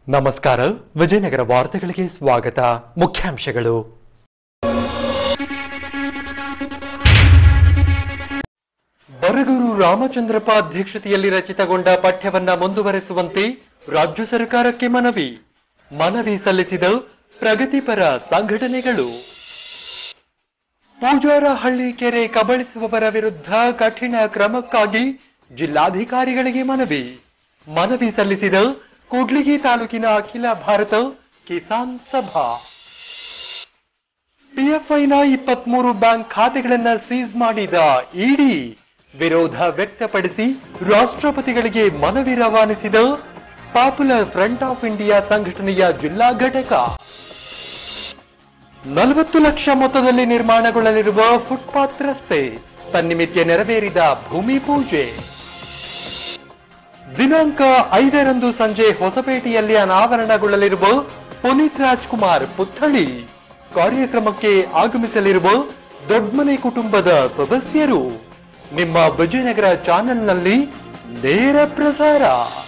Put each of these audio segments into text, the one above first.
ನಮಸ್ಕಾರ ವಿಜಯನಗರ ವಾರ್ತೆಗಳಿಗೆ ಸ್ವಾಗತ ಮುಖ್ಯಾಂಶಗಳು ಬರಗೂರು ರಾಮಚಂದ್ರಪ್ಪ ಅಧ್ಯಕ್ಷತೆಯಲ್ಲಿ ರಚಿತಗೊಂಡ ಪಠ್ಯವನ್ನ ಮುಂದುವರೆಸುವಂತೆ ರಾಜ್ಯ ಸರ್ಕಾರಕ್ಕೆ ಮನವಿ ಮನವಿ ಸಲ್ಲಿಸಿದ ಪ್ರಗತಿಪರ ಸಂಘಟನೆಗಳು ಪೂಜಾರಹಳ್ಳಿ ಕೆರೆ ಕಬಳಿಸುವವರ ವಿರುದ್ಧ ಕಠಿಣ ಕ್ರಮಕ್ಕಾಗಿ ಜಿಲ್ಲಾಧಿಕಾರಿಗಳಿಗೆ ಮನವಿ ಮನವಿ ಸಲ್ಲಿಸಿದ ಕೂಡ್ಲಿಗಿ ತಾಲೂಕಿನ ಅಖಿಲ ಭಾರತ ಕಿಸಾನ್ ಸಭಾ ಪಿಎಫ್ಐನ ಇಪ್ಪತ್ಮೂರು ಬ್ಯಾಂಕ್ ಖಾತೆಗಳನ್ನ ಸೀಸ್ ಮಾಡಿದ ಇಡಿ ವಿರೋಧ ವ್ಯಕ್ತಪಡಿಸಿ ರಾಷ್ಟ್ರಪತಿಗಳಿಗೆ ಮನವಿ ರವಾನಿಸಿದ ಪಾಪ್ಯುಲರ್ ಫ್ರಂಟ್ ಆಫ್ ಇಂಡಿಯಾ ಸಂಘಟನೆಯ ಜಿಲ್ಲಾ ಘಟಕ ನಲವತ್ತು ಲಕ್ಷ ಮೊತ್ತದಲ್ಲಿ ನಿರ್ಮಾಣಗೊಳ್ಳಲಿರುವ ಫುಟ್ಪಾತ್ ರಸ್ತೆ ತನ್ನಿಮಿತ್ಯ ನೆರವೇರಿದ ಭೂಮಿ ಪೂಜೆ ದಿನಾಂಕ ಐದರಂದು ಸಂಜೆ ಹೊಸಪೇಟೆಯಲ್ಲಿ ಅನಾವರಣಗೊಳ್ಳಲಿರುವ ಪುನೀತ್ ರಾಜ್ಕುಮಾರ್ ಪುತ್ಥಳಿ ಕಾರ್ಯಕ್ರಮಕ್ಕೆ ಆಗಮಿಸಲಿರುವ ದೊಡ್ಮನೆ ಕುಟುಂಬದ ಸದಸ್ಯರು ನಿಮ್ಮ ವಿಜಯನಗರ ಚಾನೆಲ್ನಲ್ಲಿ ನೇರ ಪ್ರಸಾರ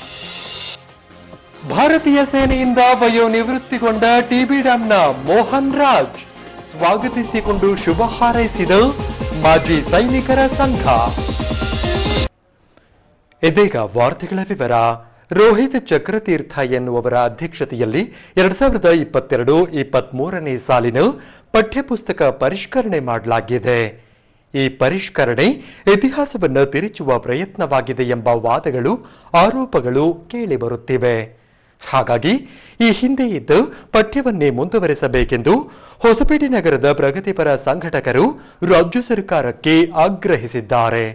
ಭಾರತೀಯ ಸೇನೆಯಿಂದ ವಯೋನಿವೃತ್ತಿಗೊಂಡ ಟಿಬಿ ಡ್ಯಾಂನ ಮೋಹನ್ ರಾಜ್ ಸ್ವಾಗತಿಸಿಕೊಂಡು ಶುಭ ಹಾರೈಸಿದ ಮಾಜಿ ಸೈನಿಕರ ಸಂಘ ಇದೀಗ ವಾರ್ತೆಗಳ ವಿವರ ರೋಹಿತ್ ಚಕ್ರತೀರ್ಥ ಎನ್ನುವವರ ಅಧ್ಯಕ್ಷತೆಯಲ್ಲಿ ಎರಡ್ ಸಾವಿರದ ಇಪ್ಪತ್ತೆರಡು ಇಪ್ಪತ್ಮೂರನೇ ಸಾಲಿನ ಪಠ್ಯಪುಸ್ತಕ ಪರಿಷ್ಕರಣೆ ಮಾಡಲಾಗಿದೆ ಈ ಪರಿಷ್ಕರಣೆ ಇತಿಹಾಸವನ್ನು ತಿರುಚುವ ಪ್ರಯತ್ನವಾಗಿದೆ ಎಂಬ ವಾದಗಳು ಆರೋಪಗಳು ಕೇಳಿಬರುತ್ತಿವೆ ಹಾಗಾಗಿ ಈ ಹಿಂದೆ ಇದ್ದು ಪಠ್ಯವನ್ನೇ ಮುಂದುವರೆಸಬೇಕೆಂದು ಹೊಸಪೇಟೆ ನಗರದ ಪ್ರಗತಿಪರ ಸಂಘಟಕರು ರಾಜ್ಯ ಸರ್ಕಾರಕ್ಕೆ ಆಗ್ರಹಿಸಿದ್ದಾರೆ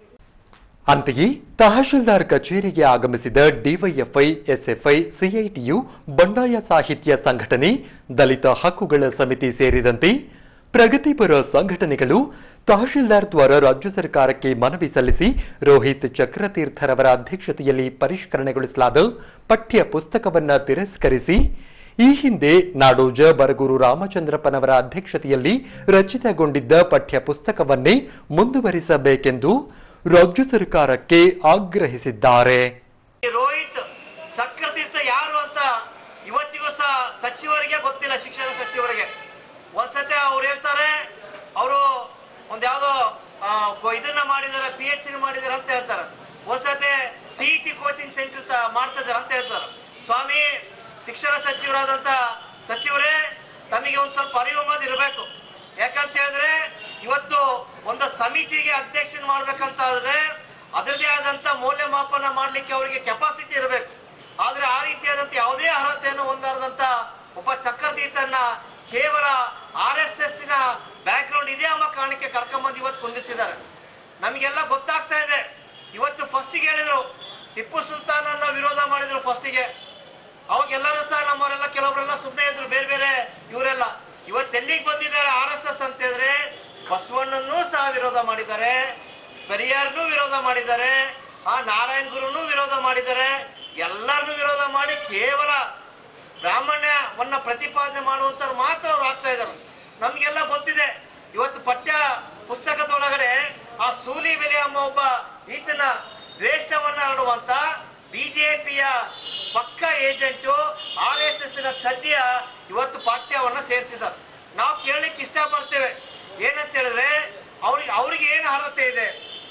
ಅಂತೆಯೇ ತಹಶೀಲ್ದಾರ್ ಕಚೇರಿಗೆ ಆಗಮಿಸಿದ ಡಿವೈಎಫ್ಐ ಎಸ್ಎಫ್ಐ ಸಿಐಟಿಯು ಬಂಡಾಯ ಸಾಹಿತ್ಯ ಸಂಘಟನೆ ದಲಿತ ಹಕ್ಕುಗಳ ಸಮಿತಿ ಸೇರಿದಂತೆ ಪ್ರಗತಿಪರ ಸಂಘಟನೆಗಳು ತಹಶೀಲ್ದಾರ್ ದ್ವಾರ ರಾಜ್ಯ ಸರ್ಕಾರಕ್ಕೆ ಮನವಿ ಸಲ್ಲಿಸಿ ರೋಹಿತ್ ಚಕ್ರತೀರ್ಥರವರ ಅಧ್ಯಕ್ಷತೆಯಲ್ಲಿ ಪರಿಷ್ಕರಣೆಗೊಳಿಸಲಾದ ಪಠ್ಯ ಪುಸ್ತಕವನ್ನ ತಿರಸ್ಕರಿಸಿ ಈ ಹಿಂದೆ ನಾಡೋಜ ಬರಗೂರು ರಾಮಚಂದ್ರಪ್ಪನವರ ಅಧ್ಯಕ್ಷತೆಯಲ್ಲಿ ರಚಿತಗೊಂಡಿದ್ದ ಪಠ್ಯ ಪುಸ್ತಕವನ್ನೇ ಮುಂದುವರಿಸಬೇಕೆಂದು ರಾಜ್ಯ ಸರ್ಕಾರಕ್ಕೆ ಆಗ್ರಹಿಸಿದ್ದಾರೆ ಈ ರೋಹಿತ್ ಚಕ್ರತೀರ್ಥ ಯಾರು ಅಂತ ಇವತ್ತಿಗೂ ಸಹ ಸಚಿವರಿಗೆ ಗೊತ್ತಿಲ್ಲ ಶಿಕ್ಷಣ ಸಚಿವರಿಗೆ ಒಂದ್ಸತಿ ಅವ್ರು ಹೇಳ್ತಾರೆ ಅವರು ಒಂದ್ ಯಾವ್ದೋ ಆ, ಕೊ- ಇದನ್ನ ಮಾಡಿದಾರೆ ಪಿ ಎಚ್ ಡಿ ಮಾಡಿದಾರೆ ಅಂತ ಹೇಳ್ತಾರೆ ಒಂದ್ಸತಿ ಸಿ ಟಿ ಕೋಚಿಂಗ್ ಸೆಂಟರ್ ಮಾಡ್ತಾ ಇದಾರೆ ಅಂತ ಹೇಳ್ತಾರೆ ಸ್ವಾಮಿ ಶಿಕ್ಷಣ ಸಚಿವರಾದಂತ ಸಚಿವರೇ ತಮಗೆ ಒಂದ್ ಸ್ವಲ್ಪ ಅರಿವು ಅನ್ನೋದು ಇರಬೇಕು ಯಾಕಂತ ಹೇಳಿದ್ರೆ ಇವತ್ತು ಒಂದು ಸಮಿತಿಗೆ ಅಧ್ಯಕ್ಷನ್ ಮಾಡ್ಬೇಕಂತ ಆದ್ರೆ ಅದರದೇ ಆದಂತ ಮೌಲ್ಯಮಾಪನ ಮಾಡ್ಲಿಕ್ಕೆ ಅವರಿಗೆ ಕೆಪಾಸಿಟಿ ಇರಬೇಕು ಆದ್ರೆ ಆ ರೀತಿಯಾದಂತ ಯಾವುದೇ ಅರ್ಹತೆಯನ್ನು ಹೊಂದಾರದಂತ ಒಬ್ಬ ಚಕ್ರತೀರ್ಥನ್ನ ಕೇವಲ ಆರ್ ಎಸ್ ಎಸ್ ನ ಬ್ಯಾಕ್ ಗ್ರೌಂಡ್ ಇದೆ ಎಂಬ ಕಾರಣಕ್ಕೆ ಕರ್ಕೊಂಬಂದು ಇವತ್ತು ಕುಂದಿಸಿದ್ದಾರೆ ನಮಗೆಲ್ಲ ಗೊತ್ತಾಗ್ತಾ ಇದೆ ಇವತ್ತು ಫಸ್ಟಿಗೆ ಹೇಳಿದ್ರು ಟಿಪ್ಪು ಸುಲ್ತಾನನ್ನ ವಿರೋಧ ಮಾಡಿದ್ರು ಫಸ್ಟಿಗೆ ಅವಾಗ ಎಲ್ಲರೂ ಸಹ ನಮ್ಮವರೆಲ್ಲ ಕೆಲವರೆಲ್ಲ ಸುಮ್ಮನೆ ಇದ್ರು ಬೇರೆ ಬೇರೆ ಇವರೆಲ್ಲ ಇವತ್ತು ಎಲ್ಲಿಗೆ ಬಂದಿದ್ದಾರೆ ಆರ್ ಎಸ್ ಎಸ್ ಅಂತ ಹೇಳಿದ್ರೆ ಬಸವಣ್ಣನೂ ಸಹ ವಿರೋಧ ಮಾಡಿದ್ದಾರೆ ಪೆರಿಯಾರ್ನು ವಿರೋಧ ಮಾಡಿದ್ದಾರೆ ಆ ನಾರಾಯಣ್ ಗುರುನು ವಿರೋಧ ಮಾಡಿದ್ದಾರೆ ಎಲ್ಲರನ್ನು ವಿರೋಧ ಮಾಡಿ ಕೇವಲ ಬ್ರಾಹ್ಮಣ್ಯವನ್ನ ಪ್ರತಿಪಾದನೆ ಮಾಡುವಂತವ್ರು ಮಾತ್ರ ಅವ್ರು ಆಗ್ತಾ ಇದ್ದಾರೆ ನಮ್ಗೆಲ್ಲ ಗೊತ್ತಿದೆ ಇವತ್ತು ಪಠ್ಯ ಪುಸ್ತಕದೊಳಗಡೆ ಆ ಸೂಲಿ ಬೆಲೆ ಎಂಬ ಒಬ್ಬ ಈತನ ದ್ವೇಷವನ್ನ ಹರಡುವಂತ ಬಿಜೆಪಿಯ ಪಕ್ಕ ಏಜೆಂಟು ಆರ್ ಎಸ್ ಎಸ್ ನ ಸದ್ಯ ಇವತ್ತು ಪಠ್ಯವನ್ನ ಸೇರಿಸಿದ್ದಾರೆ ನಾವು ಕೇಳಲಿಕ್ಕೆ ಇಷ್ಟಪಡ್ತೇವೆ ಏನಂತ ಹೇಳಿದ್ರೆ ಅವ್ರಿಗೆ ಅವ್ರಿಗೆ ಏನು ಅರ್ಹತೆ ಇದೆ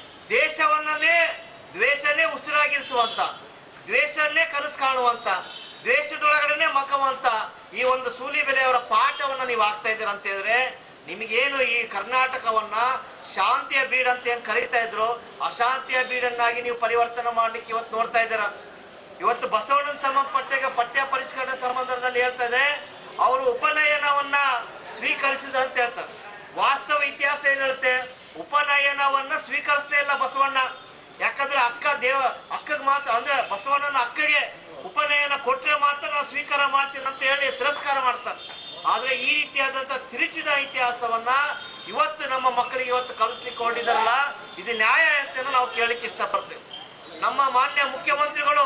ದೇಶವನ್ನೇ ದ್ವೇಷನೇ ಉಸಿರಾಗಿರಿಸುವಂತ ದ್ವೇಷನ್ನೇ ಕನಸು ಕಾಣುವಂತ ದ್ವೇಷದೊಳಗಡೆನೆ ಮಕವಂತ ಈ ಒಂದು ಸೂಲಿ ಬೆಲೆಯವರ ಪಾಠವನ್ನ ನೀವು ಆಗ್ತಾ ಇದ್ದೀರ ಅಂತ ಹೇಳಿದ್ರೆ ನಿಮಗೇನು ಈ ಕರ್ನಾಟಕವನ್ನ ಶಾಂತಿಯ ಬೀಡ್ ಅಂತ ಏನ್ ಕರೀತಾ ಇದ್ರು ಅಶಾಂತಿಯ ಬೀಡನ್ನಾಗಿ ನೀವು ಪರಿವರ್ತನೆ ಮಾಡ್ಲಿಕ್ಕೆ ಇವತ್ತು ನೋಡ್ತಾ ಇದ್ದೀರಾ ಇವತ್ತು ಬಸವಣ್ಣನ ಸಂಬಂಧಪಟ್ಟ ಪಠ್ಯ ಪರಿಷ್ಕರಣೆ ಸಂಬಂಧದಲ್ಲಿ ಹೇಳ್ತಾ ಇದೆ ಅವರು ಉಪನಯನವನ್ನ ಸ್ವೀಕರಿಸಿದ್ರು ಅಂತ ಹೇಳ್ತಾರೆ ವಾಸ್ತವ ಇತಿಹಾಸ ಏನ್ ಹೇಳುತ್ತೆ ಉಪನಯನವನ್ನ ಸ್ವೀಕರಿಸಲೇ ಇಲ್ಲ ಬಸವಣ್ಣ ಯಾಕಂದ್ರೆ ಅಕ್ಕ ದೇವ ಅಕ್ಕಗ್ ಮಾತ್ರ ಅಂದ್ರೆ ಬಸವಣ್ಣನ ಅಕ್ಕಗೆ ಉಪನಯನ ಕೊಟ್ರೆ ಮಾತ್ರ ನಾವು ಸ್ವೀಕಾರ ಮಾಡ್ತೀನಿ ಅಂತ ಹೇಳಿ ತಿರಸ್ಕಾರ ಮಾಡ್ತಾರೆ ಆದ್ರೆ ಈ ರೀತಿಯಾದಂತ ತಿರುಚಿದ ಇತಿಹಾಸವನ್ನ ಇವತ್ತು ನಮ್ಮ ಮಕ್ಕಳಿಗೆ ಇವತ್ತು ಕಲಿಸ್ಲಿಕ್ಕೆ ಹೊರಟಿದಾರಲ್ಲ ಇದು ನ್ಯಾಯ ಅಂತ ನಾವು ಕೇಳಲಿಕ್ಕೆ ಇಷ್ಟಪಡ್ತೇವೆ ನಮ್ಮ ಮಾನ್ಯ ಮುಖ್ಯಮಂತ್ರಿಗಳು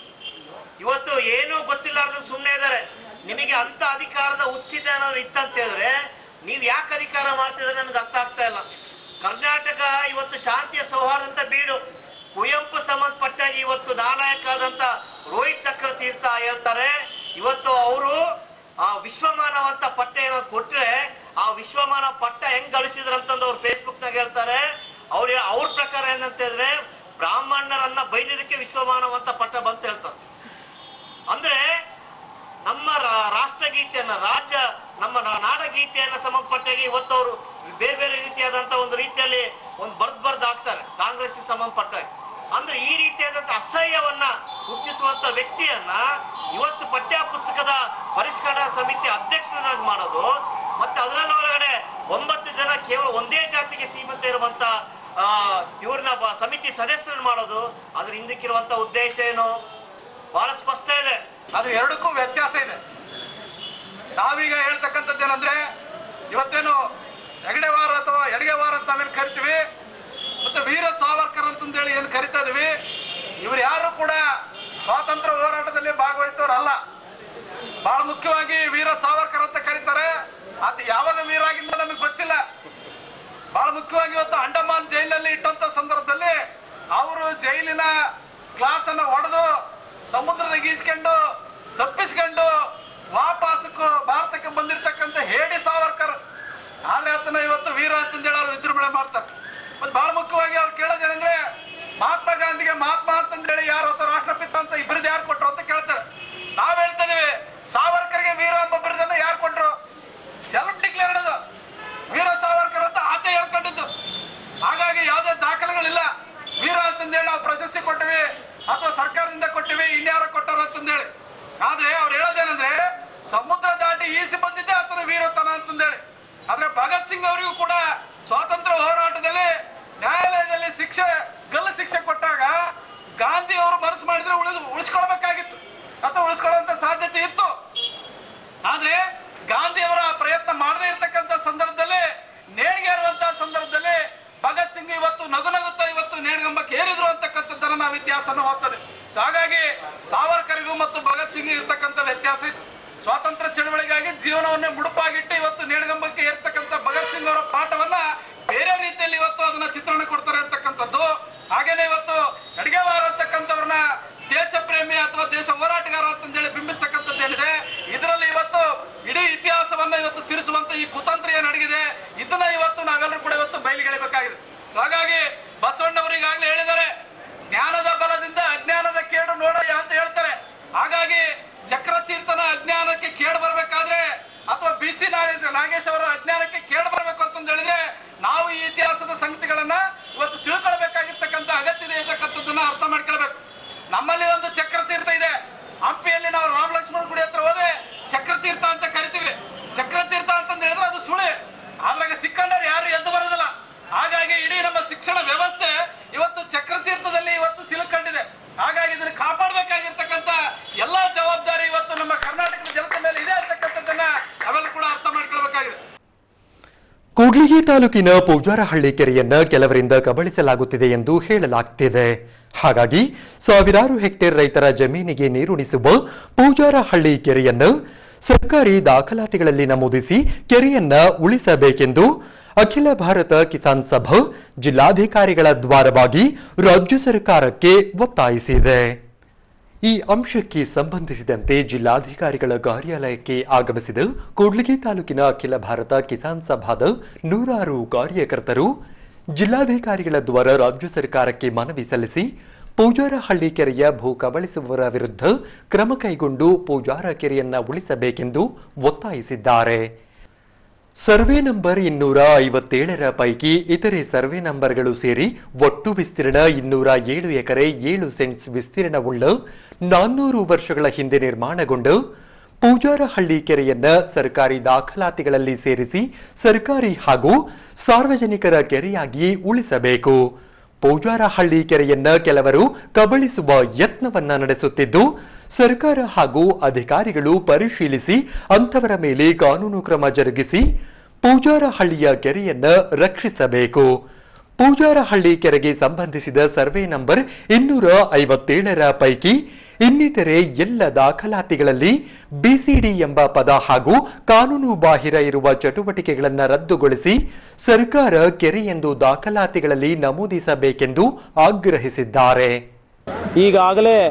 ಇವತ್ತು ಏನೂ ಗೊತ್ತಿಲ್ಲಾರ್ದು ಸುಮ್ಮನೆ ಇದ್ದಾರೆ ನಿಮಗೆ ಅಂತ ಅಧಿಕಾರದ ಉಚಿತ ಏನಾದ್ರು ಇತ್ತಂತ ಹೇಳಿದ್ರೆ ನೀವ್ ಯಾಕೆ ಅಧಿಕಾರ ಮಾಡ್ತಿದ್ರೆ ನಮ್ಗೆ ಅರ್ಥ ಆಗ್ತಾ ಇಲ್ಲ ಕರ್ನಾಟಕ ಇವತ್ತು ಶಾಂತಿಯ ಸೌಹಾರ್ದ ಅಂತ ಬೀಡು ಕುವೆಂಪು ಸಂಬಂಧಪಟ್ಟಾಗಿ ಇವತ್ತು ನಾಲಾಯಕ ಆದಂತ ರೋಹಿತ್ ಚಕ್ರತೀರ್ಥ ಹೇಳ್ತಾರೆ ಇವತ್ತು ಅವರು ಆ ವಿಶ್ವಮಾನವ ಅಂತ ಪಟ್ಟ ಏನೋ ಕೊಟ್ರೆ ಆ ವಿಶ್ವಮಾನ ಪಟ್ಟ ಹೆಂಗ್ ಗಳಿಸಿದ್ರಂತಂದು ಅವ್ರು ಫೇಸ್ಬುಕ್ ನಾಗ ಹೇಳ್ತಾರೆ ಅವ್ರ ಅವ್ರ ಪ್ರಕಾರ ಏನಂತ ಹೇಳಿದ್ರೆ ಬ್ರಾಹ್ಮಣರನ್ನ ಬೈದಿದ್ದಕ್ಕೆ ವಿಶ್ವಮಾನವ ಅಂತ ಪಟ್ಟ ಬಂತ ಹೇಳ್ತಾರೆ ಅಂದ್ರೆ ನಮ್ಮ ರಾ- ರಾಷ್ಟ್ರಗೀತೆಯನ್ನ ರಾಜ್ಯ ನಮ್ಮ ನಾ- ನಾಡಗೀತೆಯನ್ನ ಸಂಬಂಧಪಟ್ಟಾಗ ಇವತ್ತು ಅವರು ಬೇರೆ ಬೇರೆ ರೀತಿಯಾದಂತ ಒಂದು ರೀತಿಯಲ್ಲಿ ಒಂದು ಬರ್ದ್ ಬರ್ದ್ ಹಾಕ್ತಾರೆ ಕಾಂಗ್ರೆಸ್ ಸಂಬಂಧಪಟ್ಟಾಗ ಅಂದ್ರೆ ಈ ರೀತಿಯಾದಂತ ಅಸಹ್ಯವನ್ನ ಹುಟ್ಟಿಸುವಂತ ವ್ಯಕ್ತಿಯನ್ನ ಇವತ್ತು ಪಠ್ಯ ಪುಸ್ತಕದ ಪರಿಷ್ಕರಣಾ ಸಮಿತಿ ಅಧ್ಯಕ್ಷರಾಗಿ ಮಾಡೋದು ಮತ್ತೆ ಅದರಲ್ಲೊಳಗಡೆ ಒಂಬತ್ತು ಜನ ಕೇವಲ ಒಂದೇ ಜಾತಿಗೆ ಸೀಮಿತ ಇರುವಂತ ಆ ಇವ್ರನ್ನ ಬ- ಸಮಿತಿ ಸದಸ್ಯರನ್ನು ಮಾಡೋದು ಅದ್ರ ಹಿಂದಕ್ಕಿರುವಂತ ಉದ್ದೇಶ ಏನು ಬಹಳ ಸ್ಪಷ್ಟ ಇದೆ ಅದು ಎರಡಕ್ಕೂ ವ್ಯತ್ಯಾಸ ಇದೆ ನಾವೀಗ ಹೇಳ್ತಕ್ಕಂಥದ್ದು ಏನಂದ್ರೆ ಇವತ್ತೇನು ಹೆಗಡೆವಾರ ಅಥವಾ ಎಡಗೆವಾರ ಅಂತ ನಾವೇನು ಕರಿತೀವಿ ಮತ್ತೆ ವೀರ ಸಾವರ್ಕರ್ ಅಂತಂದೇಳಿ ಏನು ಕರಿತಾ ಇದೀವಿ ಇವ್ರು ಯಾರು ಕೂಡ ಸ್ವಾತಂತ್ರ್ಯ ಹೋರಾಟದಲ್ಲಿ ಭಾಗವಹಿಸಿದವರಲ್ಲ ಬಹಳ ಮುಖ್ಯವಾಗಿ ವೀರ ಸಾವರ್ಕರ್ ಅಂತ ಕರೀತಾರೆ ಆತ ಯಾವಾಗ ವೀರ ಆಗಿಂದ ನಮಗೆ ಗೊತ್ತಿಲ್ಲ ಬಹಳ ಮುಖ್ಯವಾಗಿ ಇವತ್ತು ಅಂಡಮಾನ್ ಜೈಲಿನಲ್ಲಿ ಇಟ್ಟಂತ ಸಂದರ್ಭದಲ್ಲಿ ಅವರು ಜೈಲಿನ ಗ್ಲಾಸ್ ಅನ್ನ ಒಡೆದು ಸಮುದ್ರದಾಗ ಈಸ್ಕೊಂಡು ತಪ್ಪಿಸ್ಕೊಂಡು ವಾಪಸ್ಸಕ್ಕೂ ಭಾರತಕ್ಕೆ ಬಂದಿರ್ತಕ್ಕಂಥ ಹೇಡಿ ಸಾವರ್ಕರ್ ಆದ್ರೆ ಆತನ ಇವತ್ತು ವೀರ ಅಂತಂದೇಳಿ ಅವ್ರು ವಿಜೃಂಭಣೆ ಮಾಡ್ತಾರೆ ಮತ್ತೆ ಬಹಳ ಮುಖ್ಯವಾಗಿ ಅವ್ರು ಕೇಳೋದೇನಂದ್ರೆ ಮಹಾತ್ಮ ಗಾಂಧಿಗೆ ಮಹಾತ್ಮ ಅಂತಂದೇಳಿ ಯಾರು ಅಥವಾ ರಾಷ್ಟ್ರಪಿತ ಅಂತ ಇಬ್ಬರದ್ದು ಯಾರು ಕೊಟ್ರು ಅಂತ ಕೇಳ್ತಾರೆ ನಾವ್ ಹೇಳ್ತಾ ಇದೀವಿ ಸಾವರ್ಕರ್ಗೆ ವೀರ ಎಂಬ ಬಿರುದನ್ನ ಯಾರು ಕೊಟ್ರು ಸೆಲ್ಫ್ ಡಿಕ್ಲೇರ್ಡ್ ಅದು ವೀರ ಸಾವರ್ಕರ್ ಅಂತ ಆತ ಹೇಳ್ಕೊಂಡಿದ್ದು ಹಾಗಾಗಿ ಯಾವುದೇ ದಾಖಲೆಗಳಿಲ್ಲ ವೀರ ಅಂತಂದೇಳಿ ನಾವು ಪ್ರಶಸ್ತಿ ಕೊಟ್ಟಿವಿ ಅಥವಾ ಸರ್ಕಾರದಿಂದ ಕೊಟ್ಟಿವಿ ಇನ್ಯಾರ ಕೊಟ್ಟರು ಅಂತಂದೇಳಿ ಆದ್ರೆ ಅವ್ರು ಹೇಳೋದೇನಂದ್ರೆ ಸಮುದ್ರ ದಾಟಿ ಈಸಿ ಬಂದಿದ್ದೆ ಆತನ ವೀರತನ ಅಂತಂದೇಳಿ ಆದ್ರೆ ಭಗತ್ ಸಿಂಗ್ ಅವರಿಗೂ ಕೂಡ ಸ್ವಾತಂತ್ರ್ಯ ಹೋರಾಟದಲ್ಲಿ ನ್ಯಾಯಾಲಯದಲ್ಲಿ ಶಿಕ್ಷೆ ಗಲ್ಲು ಶಿಕ್ಷೆ ಕೊಟ್ಟಾಗ ಗಾಂಧಿ ಅವರು ಮನಸ್ಸು ಮಾಡಿದ್ರೆ ಉಳಿದು ಉಳಿಸ್ಕೊಳ್ಬೇಕಾಗಿತ್ತು ಅಥವಾ ಉಳಿಸ್ಕೊಳ್ಳುವಂತ ಸಾಧ್ಯತೆ ಇತ್ತು ಆದ್ರೆ ಗಾಂಧಿಯವರ ಪ್ರಯತ್ನ ಮಾಡದೇ ಇರತಕ್ಕಂತ ಸಂದರ್ಭದಲ್ಲಿ ನೇಣಿಗೆ ಏರುವಂತಹ ಸಂದರ್ಭದಲ್ಲಿ ಭಗತ್ ಸಿಂಗ್ ಇವತ್ತು ನಗು ನಗುತ್ತಾ ಇವತ್ತು ನೇಣಿಗಂಬಕ್ಕೆ ಏರಿದ್ರು ಅಂತಕ್ಕಂಥದ್ದನ್ನ ನಾವು ಇತಿಹಾಸನ ಓದ್ತದೆ ಸೊ ಹಾಗಾಗಿ ಸಾವರ್ಕರ್ಗೂ ಮತ್ತು ಭಗತ್ ಸಿಂಗ್ ಇರ್ತಕ್ಕಂಥ ವ್ಯತ್ಯಾಸ ಇತ್ತು ಸ್ವಾತಂತ್ರ್ಯ ಚಳವಳಿಗಾಗಿ ಜೀವನವನ್ನೇ ಮುಡುಪಾಗಿಟ್ಟು ಇವತ್ತು ನೇಣಿಗಂಬಕ್ಕೆ ಏರ್ತಕ್ಕಂಥ ಭಗತ್ ಸಿಂಗ್ ಅವರ ಪಾಠವನ್ನ ಬೇರೆ ರೀತಿಯಲ್ಲಿ ಇವತ್ತು ಅದನ್ನ ಚಿತ್ರಣ ಕೊಡ್ತಾರೆ ಅಂತಕ್ಕಂಥದ್ದು ಹಾಗೇನೆ ಇವತ್ತು ಅಡಿಗೆವಾರ ಅಂತಕ್ಕಂಥವ್ರನ್ನ ದೇಶ ಪ್ರೇಮಿ ಅಥವಾ ದೇಶ ಹೋರಾಟಗಾರ ಅಂತಂದೇಳಿ ಬಿಂಬಿಸ್ತಕ್ಕಂಥದ್ದು ಏನಿದೆ ಇದರಲ್ಲಿ ಇವತ್ತು ಇಡೀ ಇತಿಹಾಸವನ್ನ ಇವತ್ತು ತಿರುಚುವಂತ ಈ ಕುತಂತ್ರ ಏನ್ ಅಡಗಿದೆ ಇದನ್ನ ಇವತ್ತು ನಾವೆಲ್ಲರೂ ಕೂಡ ಇವತ್ತು ಬಯಲಿಗೆಳಬೇಕಾಗಿದೆ So ಹಾಗಾಗಿ ಬಸವಣ್ಣವರು ಈಗಾಗಲೇ ಹೇಳಿದ್ದಾರೆ ಜ್ಞಾನದ ಬಲದಿಂದ ಅಜ್ಞಾನದ ಕೇಡು ನೋಡಯ್ಯ ಅಂತ ಹೇಳ್ತಾರೆ ಹಾಗಾಗಿ ಚಕ್ರತೀರ್ಥನ ಅಜ್ಞಾನಕ್ಕೆ ಕೇಡು ಬರಬೇಕಾದ್ರೆ ಅಥವಾ ಬಿ ಸಿ ನಾಗೇಶ್ ಅವರ ಅಜ್ಞಾನಕ್ಕೆ ಕೇಡು ಬರಬೇಕು ಅಂತಂದು ಹೇಳಿದ್ರೆ ನಾವು ಈ ಇತಿಹಾಸದ ಸಂಗತಿಗಳನ್ನ ಇವತ್ತು ತಿಳ್ಕೊಳ್ಬೇಕಾಗಿರ್ತಕ್ಕಂಥ ಅಗತ್ಯ ಇದೆ ಅಂತಕ್ಕಂಥದ್ದನ್ನ ಅರ್ಥ ಮಾಡ್ಕೊಳ್ಬೇಕು ನಮ್ಮಲ್ಲಿ ಒಂದು ಚಕ್ರತೀರ್ಥ ಇದೆ ಹಂಪಿಯಲ್ಲಿ ನಾವು ರಾಮ ಲಕ್ಷ್ಮಣ ಗುಡಿ ಹತ್ರ ಹೋದ್ರೆ ಚಕ್ರತೀರ್ಥ ಅಂತ ಕರಿತೀವಿ ಚಕ್ರತೀರ್ಥ ಅಂತಂದು ಹೇಳಿದ್ರೆ ಅದು ಸುಳಿ ಅದ್ರಾಗ ಸಿಕ್ಕಂಡರು ಯಾರು ಎದ್ದು ಬರೋದಿಲ್ಲ ಹಾಗಾಗಿ ಇಡೀ ನಮ್ಮ ಶಿಕ್ಷಣ ವ್ಯವಸ್ಥೆ ಇವತ್ತು ಚಕ್ರತೀರ್ಥದಲ್ಲಿ ಇವತ್ತು ಸಿಲುಕೊಂಡಿದೆ ಹಾಗಾಗಿ ಇದನ್ನ ಕಾಪಾಡಬೇಕಾಗಿರ್ತಕ್ಕಂಥ ಎಲ್ಲಾ ಜವಾಬ್ದಾರಿ ಇವತ್ತು ನಮ್ಮ ಕರ್ನಾಟಕದ ಜನತೆ ಮೇಲೆ ಇದೆ ಅಂತಕ್ಕಂಥದ್ದನ್ನ ನಾವೆಲ್ಲ ಕೂಡ ಅರ್ಥ ಮಾಡ್ಕೊಳ್ಬೇಕಾಗಿದೆ ಕೂಡ್ಲಿಗಿ ತಾಲೂಕಿನ ಪೂಜಾರಹಳ್ಳಿ ಕೆರೆಯನ್ನ ಕೆಲವರಿಂದ ಕಬಳಿಸಲಾಗುತ್ತಿದೆ ಎಂದು ಹೇಳಲಾಗ್ತಿದೆ ಹಾಗಾಗಿ ಸಾವಿರಾರು ಹೆಕ್ಟೇರ್ ರೈತರ ಜಮೀನಿಗೆ ನೀರುಣಿಸುವ ಪೂಜಾರಹಳ್ಳಿ ಕೆರೆಯನ್ನು ಸರ್ಕಾರಿ ದಾಖಲಾತಿಗಳಲ್ಲಿ ನಮೂದಿಸಿ ಕೆರೆಯನ್ನ ಉಳಿಸಬೇಕೆಂದು ಅಖಿಲ ಭಾರತ ಕಿಸಾನ್ ಸಭಾ ಜಿಲ್ಲಾಧಿಕಾರಿಗಳ ದ್ವಾರವಾಗಿ ರಾಜ್ಯ ಸರ್ಕಾರಕ್ಕೆ ಒತ್ತಾಯಿಸಿದೆ ಈ ಅಂಶಕ್ಕೆ ಸಂಬಂಧಿಸಿದಂತೆ ಜಿಲ್ಲಾಧಿಕಾರಿಗಳ ಕಾರ್ಯಾಲಯಕ್ಕೆ ಆಗಮಿಸಿದ ಕೂಡ್ಲಿಗಿ ತಾಲೂಕಿನ ಅಖಿಲ ಭಾರತ ಕಿಸಾನ್ ಸಭಾದ ನೂರಾರು ಕಾರ್ಯಕರ್ತರು ಜಿಲ್ಲಾಧಿಕಾರಿಗಳ ದ್ವಾರ ರಾಜ್ಯ ಸರ್ಕಾರಕ್ಕೆ ಮನವಿ ಸಲ್ಲಿಸಿ ಪೂಜಾರಹಳ್ಳಿ ಕೆರೆಯ ಭೂ ಕಬಳಿಸುವವರ ವಿರುದ್ಧ ಕ್ರಮ ಕೈಗೊಂಡು ಪೂಜಾರ ಕೆರೆಯನ್ನ ಉಳಿಸಬೇಕೆಂದು ಒತ್ತಾಯಿಸಿದ್ದಾರೆ ಸರ್ವೆ ನಂಬರ್ ಇನ್ನೂರ ಐವತ್ತೇಳರ ಪೈಕಿ ಇತರೆ ಸರ್ವೆ ನಂಬರ್ಗಳು ಸೇರಿ ಒಟ್ಟು ವಿಸ್ತೀರ್ಣ ಇನ್ನೂರ ಏಳು ಎಕರೆ ಏಳು ಸೆಂಟ್ಸ್ ವಿಸ್ತೀರ್ಣವುಳ್ಳ ನಾನ್ನೂರು ವರ್ಷಗಳ ಹಿಂದೆ ನಿರ್ಮಾಣಗೊಂಡ ಪೂಜಾರಹಳ್ಳಿ ಕೆರೆಯನ್ನ ಸರ್ಕಾರಿ ದಾಖಲಾತಿಗಳಲ್ಲಿ ಸೇರಿಸಿ ಸರ್ಕಾರಿ ಹಾಗೂ ಸಾರ್ವಜನಿಕರ ಕೆರೆಯಾಗಿ ಉಳಿಸಬೇಕು ಪೂಜಾರಹಳ್ಳಿ ಕೆರೆಯನ್ನ ಕೆಲವರು ಕಬಳಿಸುವ ಯತ್ನವನ್ನ ನಡೆಸುತ್ತಿದ್ದು ಸರ್ಕಾರ ಹಾಗೂ ಅಧಿಕಾರಿಗಳು ಪರಿಶೀಲಿಸಿ ಅಂತವರ ಮೇಲೆ ಕಾನೂನು ಕ್ರಮ ಜರುಗಿಸಿ ಪೂಜಾರಹಳ್ಳಿಯ ಕೆರೆಯನ್ನ ರಕ್ಷಿಸಬೇಕು ಪೂಜಾರಹಳ್ಳಿ ಕೆರೆಗೆ ಸಂಬಂಧಿಸಿದ ಸರ್ವೆ ನಂಬರ್ ಇನ್ನೂರ ಐವತ್ತೇಳರ ಪೈಕಿ ಇನ್ನಿತರೆ ಎಲ್ಲ ದಾಖಲಾತಿಗಳಲ್ಲಿ ಬಿಸಿಡಿ ಎಂಬ ಪದ ಹಾಗೂ ಕಾನೂನು ಬಾಹಿರ ಇರುವ ಚಟುವಟಿಕೆಗಳನ್ನು ರದ್ದುಗೊಳಿಸಿ ಸರ್ಕಾರ ಕೆರೆಯೆಂದು ದಾಖಲಾತಿಗಳಲ್ಲಿ ನಮೂದಿಸಬೇಕೆಂದು ಆಗ್ರಹಿಸಿದ್ದಾರೆ ಈಗಾಗಲೇ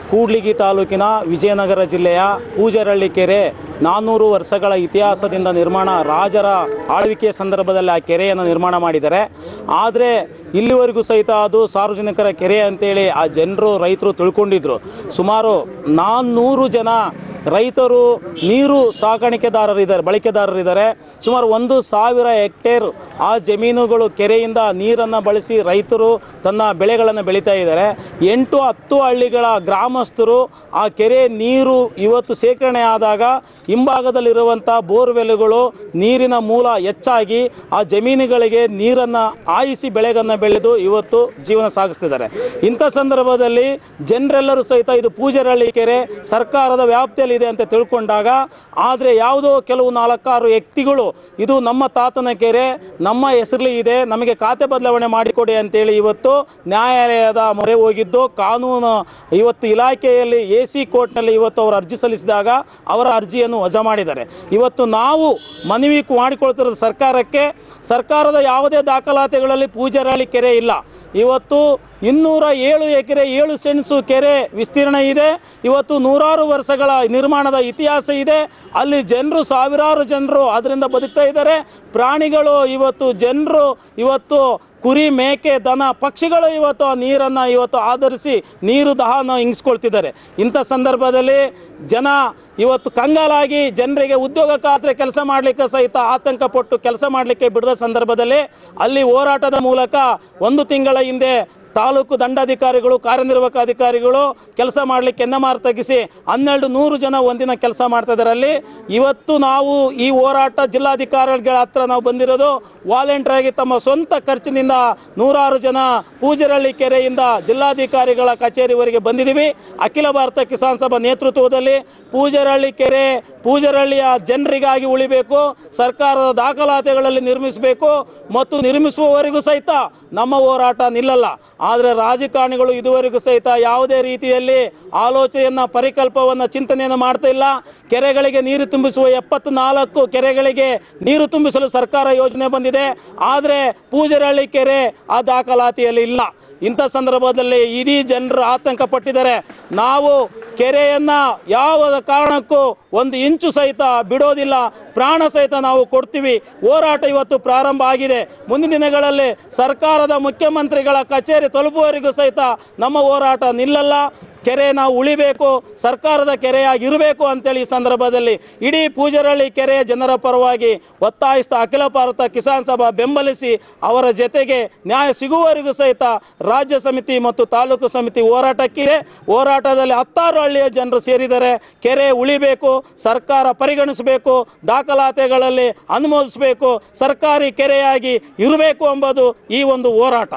ಕೂಡ್ಲಿಗಿ ತಾಲೂಕಿನ ವಿಜಯನಗರ ಜಿಲ್ಲೆಯ ಪೂಜರಳ್ಳಿ ಕೆರೆ ನಾನ್ನೂರು ವರ್ಷಗಳ ಇತಿಹಾಸದಿಂದ ನಿರ್ಮಾಣ ರಾಜರ ಆಳ್ವಿಕೆಯ ಸಂದರ್ಭದಲ್ಲಿ ಆ ಕೆರೆಯನ್ನು ನಿರ್ಮಾಣ ಮಾಡಿದ್ದಾರೆ ಆದರೆ ಇಲ್ಲಿವರೆಗೂ ಸಹಿತ ಅದು ಸಾರ್ವಜನಿಕರ ಕೆರೆ ಅಂತೇಳಿ ಆ ಜನರು ರೈತರು ತಿಳ್ಕೊಂಡಿದ್ರು ಸುಮಾರು ನಾನ್ನೂರು ಜನ ರೈತರು ನೀರು ಸಾಕಾಣಿಕೆದಾರರಿದ್ದಾರೆ ಬಳಕೆದಾರರಿದ್ದಾರೆ ಸುಮಾರು ಒಂದು ಸಾವಿರ ಹೆಕ್ಟೇರ್ ಆ ಜಮೀನುಗಳು ಕೆರೆಯಿಂದ ನೀರನ್ನು ಬಳಸಿ ರೈತರು ತನ್ನ ಬೆಳೆಗಳನ್ನು ಬೆಳೀತಾ ಇದ್ದಾರೆ ಎಂಟು ಹತ್ತು ಹಳ್ಳಿಗಳ ಗ್ರಾಮಸ್ಥರು ಆ ಕೆರೆ ನೀರು ಇವತ್ತು ಸೇಕರಣೆ ಆದಾಗ ಹಿಂಭಾಗದಲ್ಲಿರುವಂಥ ಬೋರ್ವೆಲ್ಗಳು ನೀರಿನ ಮೂಲ ಹೆಚ್ಚಾಗಿ ಆ ಜಮೀನುಗಳಿಗೆ ನೀರನ್ನು ಆಯಿಸಿ ಬೆಳೆಗಳನ್ನು ಬೆಳೆದು ಇವತ್ತು ಜೀವನ ಸಾಗಿಸ್ತಿದ್ದಾರೆ ಇಂಥ ಸಂದರ್ಭದಲ್ಲಿ ಜನರೆಲ್ಲರೂ ಸಹಿತ ಇದು ಪೂಜರಳ್ಳಿ ಕೆರೆ ಸರ್ಕಾರದ ವ್ಯಾಪ್ತಿಯಲ್ಲಿದೆ ಅಂತ ತಿಳ್ಕೊಂಡಾಗ ಆದರೆ ಯಾವುದೋ ಕೆಲವು ನಾಲ್ಕಾರು ವ್ಯಕ್ತಿಗಳು ಇದು ನಮ್ಮ ತಾತನ ಕೆರೆ ನಮ್ಮ ಹೆಸರಲ್ಲಿ ಇದೆ ನಮಗೆ ಖಾತೆ ಬದಲಾವಣೆ ಮಾಡಿಕೊಡಿ ಅಂತೇಳಿ ಇವತ್ತು ನ್ಯಾಯಾಲಯದ ಮೊರೆ ಹೋಗಿದ್ದು ಕಾನೂನು ಇವತ್ತು ಇಲಾಖೆಯಲ್ಲಿ ಎ ಸಿ ಕೋರ್ಟ್ನಲ್ಲಿ ಇವತ್ತು ಅವರು ಅರ್ಜಿ ಸಲ್ಲಿಸಿದಾಗ ಅವರ ಅರ್ಜಿಯನ್ನು ವಜಾ ಮಾಡಿದ್ದಾರೆ ಇವತ್ತು ನಾವು ಮನವಿ ಮಾಡಿಕೊಳ್ತಿರೋದು ಸರ್ಕಾರಕ್ಕೆ ಸರ್ಕಾರದ ಯಾವುದೇ ದಾಖಲಾತಿಗಳಲ್ಲಿ ಪೂಜಾರಳ್ಳಿ ಕೆರೆ ಇಲ್ಲ ಇವತ್ತು ಇನ್ನೂರ ಏಳು ಎಕರೆ ಏಳು ಸೆಣಸು ಕೆರೆ ವಿಸ್ತೀರ್ಣ ಇದೆ ಇವತ್ತು ನೂರಾರು ವರ್ಷಗಳ ನಿರ್ಮಾಣದ ಇತಿಹಾಸ ಇದೆ ಅಲ್ಲಿ ಜನರು ಸಾವಿರಾರು ಜನರು ಅದರಿಂದ ಬದುಕ್ತಾ ಇದ್ದಾರೆ ಪ್ರಾಣಿಗಳು ಇವತ್ತು ಜನರು ಇವತ್ತು ಕುರಿ ಮೇಕೆ ದನ ಪಕ್ಷಿಗಳು ಇವತ್ತು ಆ ನೀರನ್ನು ಇವತ್ತು ಆಧರಿಸಿ ನೀರು ದಹನ ಹಿಂಗಿಸ್ಕೊಳ್ತಿದ್ದಾರೆ ಇಂಥ ಸಂದರ್ಭದಲ್ಲಿ ಜನ ಇವತ್ತು ಕಂಗಾಲಾಗಿ ಜನರಿಗೆ ಉದ್ಯೋಗ ಖಾತ್ರಿ ಕೆಲಸ ಮಾಡಲಿಕ್ಕೆ ಸಹಿತ ಆತಂಕ ಪಟ್ಟು ಕೆಲಸ ಮಾಡಲಿಕ್ಕೆ ಬಿಡದ ಸಂದರ್ಭದಲ್ಲಿ ಅಲ್ಲಿ ಹೋರಾಟದ ಮೂಲಕ ಒಂದು ತಿಂಗಳ ಹಿಂದೆ ತಾಲೂಕು ದಂಡಾಧಿಕಾರಿಗಳು ಕಾರ್ಯನಿರ್ವಾಹಕ ಅಧಿಕಾರಿಗಳು ಕೆಲಸ ಮಾಡಲಿಕ್ಕೆ ಎನ್ನಮಾರು ತಗ್ಗಿಸಿ ಹನ್ನೆರಡು ನೂರು ಜನ ಒಂದಿನ ಕೆಲಸ ಮಾಡ್ತಾ ಇದ್ದಾರೆ ಅಲ್ಲಿ ಇವತ್ತು ನಾವು ಈ ಹೋರಾಟ ಜಿಲ್ಲಾಧಿಕಾರಿಗಳ ಹತ್ರ ನಾವು ಬಂದಿರೋದು ವಾಲಂಟಿಯರ್ ಆಗಿ ತಮ್ಮ ಸ್ವಂತ ಖರ್ಚಿನಿಂದ ನೂರಾರು ಜನ ಪೂಜರಳ್ಳಿ ಕೆರೆಯಿಂದ ಜಿಲ್ಲಾಧಿಕಾರಿಗಳ ಕಚೇರಿವರೆಗೆ ಬಂದಿದ್ದೀವಿ ಅಖಿಲ ಭಾರತ ಕಿಸಾನ್ ಸಭಾ ನೇತೃತ್ವದಲ್ಲಿ ಪೂಜರಳ್ಳಿ ಕೆರೆ ಪೂಜರಳ್ಳಿಯ ಜನರಿಗಾಗಿ ಉಳಿಬೇಕು ಸರ್ಕಾರದ ದಾಖಲಾತಿಗಳಲ್ಲಿ ನಿರ್ಮಿಸಬೇಕು ಮತ್ತು ನಿರ್ಮಿಸುವವರೆಗೂ ಸಹಿತ ನಮ್ಮ ಹೋರಾಟ ನಿಲ್ಲಲ್ಲ ಆದರೆ ರಾಜಕಾರಣಿಗಳು ಇದುವರೆಗೂ ಸಹಿತ ಯಾವುದೇ ರೀತಿಯಲ್ಲಿ ಆಲೋಚನೆಯನ್ನು ಪರಿಕಲ್ಪವನ್ನು ಚಿಂತನೆಯನ್ನು ಮಾಡ್ತಾ ಇಲ್ಲ ಕೆರೆಗಳಿಗೆ ನೀರು ತುಂಬಿಸುವ ಎಪ್ಪತ್ನಾಲ್ಕು ಕೆರೆಗಳಿಗೆ ನೀರು ತುಂಬಿಸಲು ಸರ್ಕಾರ ಯೋಜನೆ ಬಂದಿದೆ ಆದರೆ ಪೂಜರಳ್ಳಿ ಕೆರೆ ಆ ದಾಖಲಾತಿಯಲ್ಲಿ ಇಲ್ಲ ಇಂಥ ಸಂದರ್ಭದಲ್ಲಿ ಇಡೀ ಜನರು ಆತಂಕ ಪಟ್ಟಿದ್ದಾರೆ ನಾವು ಕೆರೆಯನ್ನು ಯಾವ ಕಾರಣಕ್ಕೂ ಒಂದು ಇಂಚು ಸಹಿತ ಬಿಡೋದಿಲ್ಲ ಪ್ರಾಣ ಸಹಿತ ನಾವು ಕೊಡ್ತೀವಿ ಹೋರಾಟ ಇವತ್ತು ಪ್ರಾರಂಭ ಆಗಿದೆ ಮುಂದಿನ ದಿನಗಳಲ್ಲಿ ಸರ್ಕಾರದ ಮುಖ್ಯಮಂತ್ರಿಗಳ ಕಚೇರಿ ತಲುಪುವವರೆಗೂ ಸಹಿತ ನಮ್ಮ ಹೋರಾಟ ನಿಲ್ಲಲ್ಲ ಕೆರೆ ನಾವು ಉಳಿಬೇಕು ಸರ್ಕಾರದ ಕೆರೆಯಾಗಿರಬೇಕು ಅಂತೇಳಿ ಈ ಸಂದರ್ಭದಲ್ಲಿ ಇಡೀ ಪೂಜರಳ್ಳಿ ಕೆರೆಯ ಜನರ ಪರವಾಗಿ ಒತ್ತಾಯಿಸ್ತಾ ಅಖಿಲ ಭಾರತ ಕಿಸಾನ್ ಸಭಾ ಬೆಂಬಲಿಸಿ ಅವರ ಜೊತೆಗೆ ನ್ಯಾಯ ಸಿಗುವವರೆಗೂ ಸಹಿತ ರಾಜ್ಯ ಸಮಿತಿ ಮತ್ತು ತಾಲೂಕು ಸಮಿತಿ ಹೋರಾಟಕ್ಕಿದೆ ಹೋರಾಟದಲ್ಲಿ ಹತ್ತಾರು ಹಳ್ಳಿಯ ಜನರು ಸೇರಿದ್ದಾರೆ ಕೆರೆ ಉಳಿಬೇಕು ಸರ್ಕಾರ ಪರಿಗಣಿಸಬೇಕು ದಾಖಲಾತಿಗಳಲ್ಲಿ ಅನುಮೋದಿಸಬೇಕು ಸರ್ಕಾರಿ ಕೆರೆಯಾಗಿ ಇರಬೇಕು ಎಂಬುದು ಈ ಒಂದು ಹೋರಾಟ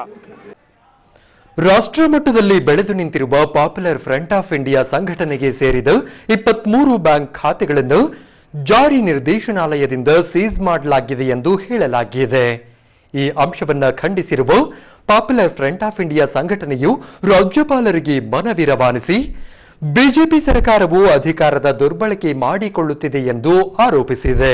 ರಾಷ್ಟ್ರ ಮಟ್ಟದಲ್ಲಿ ಬೆಳೆದು ನಿಂತಿರುವ ಪಾಪ್ಯುಲರ್ ಫ್ರಂಟ್ ಆಫ್ ಇಂಡಿಯಾ ಸಂಘಟನೆಗೆ ಸೇರಿದ ಇಪ್ಪತ್ಮೂರು ಬ್ಯಾಂಕ್ ಖಾತೆಗಳನ್ನು ಜಾರಿ ನಿರ್ದೇಶನಾಲಯದಿಂದ ಸೀಸ್ ಮಾಡಲಾಗಿದೆ ಎಂದು ಹೇಳಲಾಗಿದೆ ಈ ಅಂಶವನ್ನ ಖಂಡಿಸಿರುವ ಪಾಪ್ಯುಲರ್ ಫ್ರಂಟ್ ಆಫ್ ಇಂಡಿಯಾ ಸಂಘಟನೆಯು ರಾಜ್ಯಪಾಲರಿಗೆ ಮನವಿ ರವಾನಿಸಿ ಬಿಜೆಪಿ ಸರ್ಕಾರವು ಅಧಿಕಾರದ ದುರ್ಬಳಕೆ ಮಾಡಿಕೊಳ್ಳುತ್ತಿದೆ ಎಂದು ಆರೋಪಿಸಿದೆ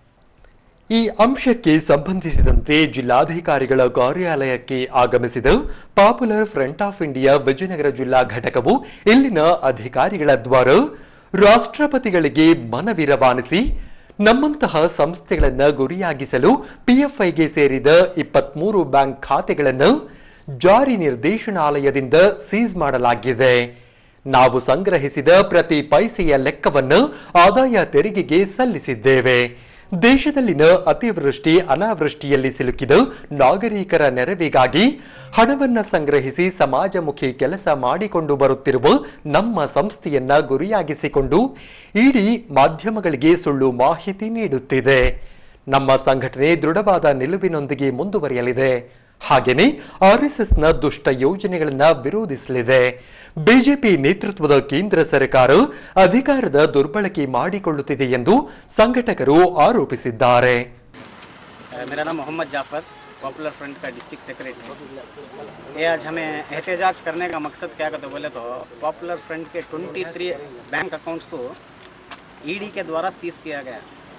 ಈ ಅಂಶಕ್ಕೆ ಸಂಬಂಧಿಸಿದಂತೆ ಜಿಲ್ಲಾಧಿಕಾರಿಗಳ ಕಾರ್ಯಾಲಯಕ್ಕೆ ಆಗಮಿಸಿದ popular front of India Vijayanagara ಜಿಲ್ಲಾ ಘಟಕವು ಇಲ್ಲಿನ ಅಧಿಕಾರಿಗಳ ದ್ವಾರ ರಾಷ್ಟ್ರಪತಿಗಳಿಗೆ ಮನವಿ ರವಾನಿಸಿ ನಮ್ಮಂತಹ ಸಂಸ್ಥೆಗಳನ್ನು ಗುರಿಯಾಗಿಸಲು ಪಿಎಫ್ಐಗೆ ಸೇರಿದ ಇಪ್ಪತ್ಮೂರು ಬ್ಯಾಂಕ್ ಖಾತೆಗಳನ್ನು ಜಾರಿ ನಿರ್ದೇಶನಾಲಯದಿಂದ ಸೀಸ್ ಮಾಡಲಾಗಿದೆ ನಾವು ಸಂಗ್ರಹಿಸಿದ ಪ್ರತಿ ಪೈಸೆಯ ಲೆಕ್ಕವನ್ನು ಆದಾಯ ತೆರಿಗೆಗೆ ಸಲ್ಲಿಸಿದ್ದೇವೆ ದೇಶದಲ್ಲಿನ ಅತಿವೃಷ್ಟಿ ಅನಾವೃಷ್ಟಿಯಲ್ಲಿ ಸಿಲುಕಿದ ನಾಗರಿಕರ ನೆರವಿಗಾಗಿ ಹಣವನ್ನ ಸಂಗ್ರಹಿಸಿ ಸಮಾಜಮುಖಿ ಕೆಲಸ ಮಾಡಿಕೊಂಡು ಬರುತ್ತಿರುವ ನಮ್ಮ ಸಂಸ್ಥೆಯನ್ನ ಗುರಿಯಾಗಿಸಿಕೊಂಡು ಇಡೀ ಮಾಧ್ಯಮಗಳಿಗೆ ಸುಳ್ಳು ಮಾಹಿತಿ ನೀಡುತ್ತಿದೆ ನಮ್ಮ ಸಂಘಟನೆ ದೃಢವಾದ ನಿಲುವಿನೊಂದಿಗೆ ಮುಂದುವರಿಯಲಿದೆ ಹಾಗೆಯೇ ಆರ್ಎಸ್ಎಸ್ನ ದುಷ್ಟ ಯೋಜನೆಗಳನ್ನ ವಿರೋಧಿಸಲಿದೆ ಬಿಜೆಪಿ ನೇತೃತ್ವದ ಕೇಂದ್ರ ಸರ್ಕಾರ ಅಧಿಕಾರದ ದುರ್ಬಳಕೆ ಮಾಡಿಕೊಳ್ಳುತ್ತಿದೆ ಎಂದು ಸಂಘಟಕರು ಆರೋಪಿಸಿದ್ದಾರೆ मेरा नाम मोहम्मद जाफ़र पॉपुलर फ्रंट का डिस्ट्रिक्ट सेक्रेटरी ये आज हमें एहतजाज करने का मकसद क्या कहते बोले तो पॉपुलर फ्रंट के 23 बैंक अकाउंट्स को ईडी के द्वारा सीज किया गया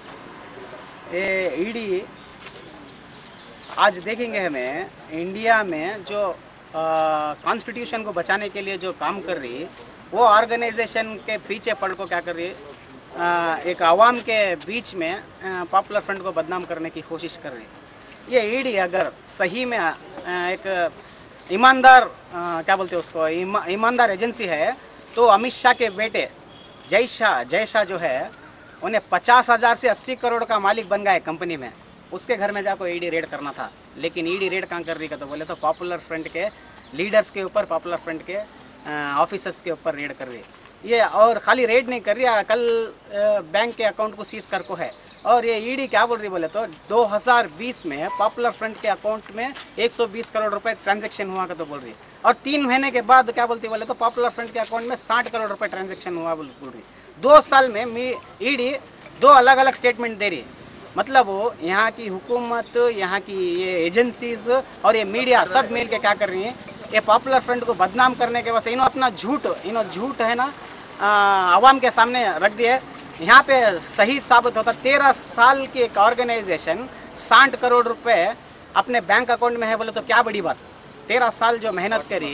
ये ईडी आज देखेंगे हमें इंडिया में जो कॉन्स्टिट्यूशन को बचाने के लिए जो काम कर रही वो ऑर्गेनाइजेशन के पीछे पड़ को क्या कर रही है अ, एक आवाम के बीच में पॉपुलर फ्रंट को बदनाम करने की कोशिश कर रही है ये ईडी अगर सही में अ, एक ईमानदार अ, क्या बोलते हैं उसको ईमा, ईमानदार एजेंसी है तो अमित शाह के बेटे जय शाह जय शाह जो है उन्हें पचास हज़ार से अस्सी करोड़ का मालिक बन गए कंपनी में उसके घर में जाकर ईडी रेड करना था लेकिन ईडी रेड कहाँ कर रही का तो बोले तो पॉपुलर फ्रंट के लीडर्स के ऊपर पॉपुलर फ्रंट के ऑफिसर्स के ऊपर रेड कर रही है ये और खाली रेड नहीं कर रही है, कल अ, बैंक के अकाउंट को सीज कर को है और ये ईडी क्या बोल रही बोले तो 2020 में पॉपुलर फ्रंट के अकाउंट में 120 करोड़ रुपए ट्रांजैक्शन हुआ का तो बोल रही है और तीन महीने के बाद क्या बोलती बोले तो पॉपुलर फ्रंट के अकाउंट में 60 करोड़ रुपए ट्रांजैक्शन हुआ बोल बोल रही है दो साल में ईडी दो अलग अलग स्टेटमेंट दे रही है मतलब वो यहाँ की हुकूमत यहाँ की ये एजेंसीज और ये मीडिया सब मिल के क्या कर रही हैं ये पॉपुलर फ्रंट को बदनाम करने के वजह से इन्हों अपना झूठ इन्हों झूठ है ना आ, आवाम के सामने रख दिया है यहाँ पे सही साबित होता तेरह साल की एक ऑर्गेनाइजेशन साठ करोड़ रुपए अपने बैंक अकाउंट में है बोले तो क्या बड़ी बात तेरह साल जो मेहनत करी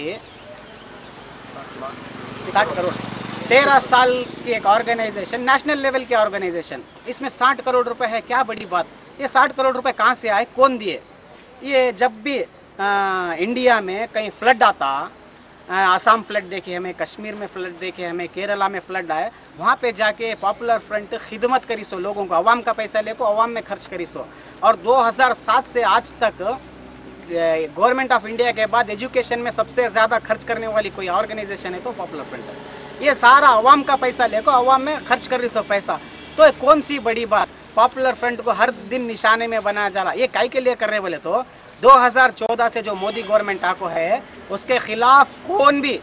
साठ करोड़ तेरह साल की एक ऑर्गेनाइजेशन नेशनल लेवल की ऑर्गेनाइजेशन इसमें साठ करोड़ रुपए है क्या बड़ी बात ये साठ करोड़ रुपए कहाँ से आए कौन दिए ये जब भी आ, इंडिया में कहीं फ्लड आता आ, आसाम फ्लड देखे हमें कश्मीर में फ्लड देखे हमें केरला में फ्लड आए वहाँ पे जाके पॉपुलर फ्रंट खिदमत करी सो लोगों को अवाम का पैसा लेको अवाम में खर्च करी सो और 2007 से आज तक गवर्नमेंट ऑफ इंडिया के बाद एजुकेशन में सबसे ज़्यादा खर्च करने वाली कोई ऑर्गेनाइजेशन है तो पॉपुलर फ्रंट है ये सारा अवाम का पैसा लेको अवाम में खर्च कर रही सो पैसा तो ये कौन सी बड़ी बात पॉपुलर फ्रंट को हर दिन निशाने में बनाया जा रहा ये काय के लिए कर रहे बोले तो 2014 से जो मोदी गवर्नमेंट आको है उसके खिलाफ कौन भी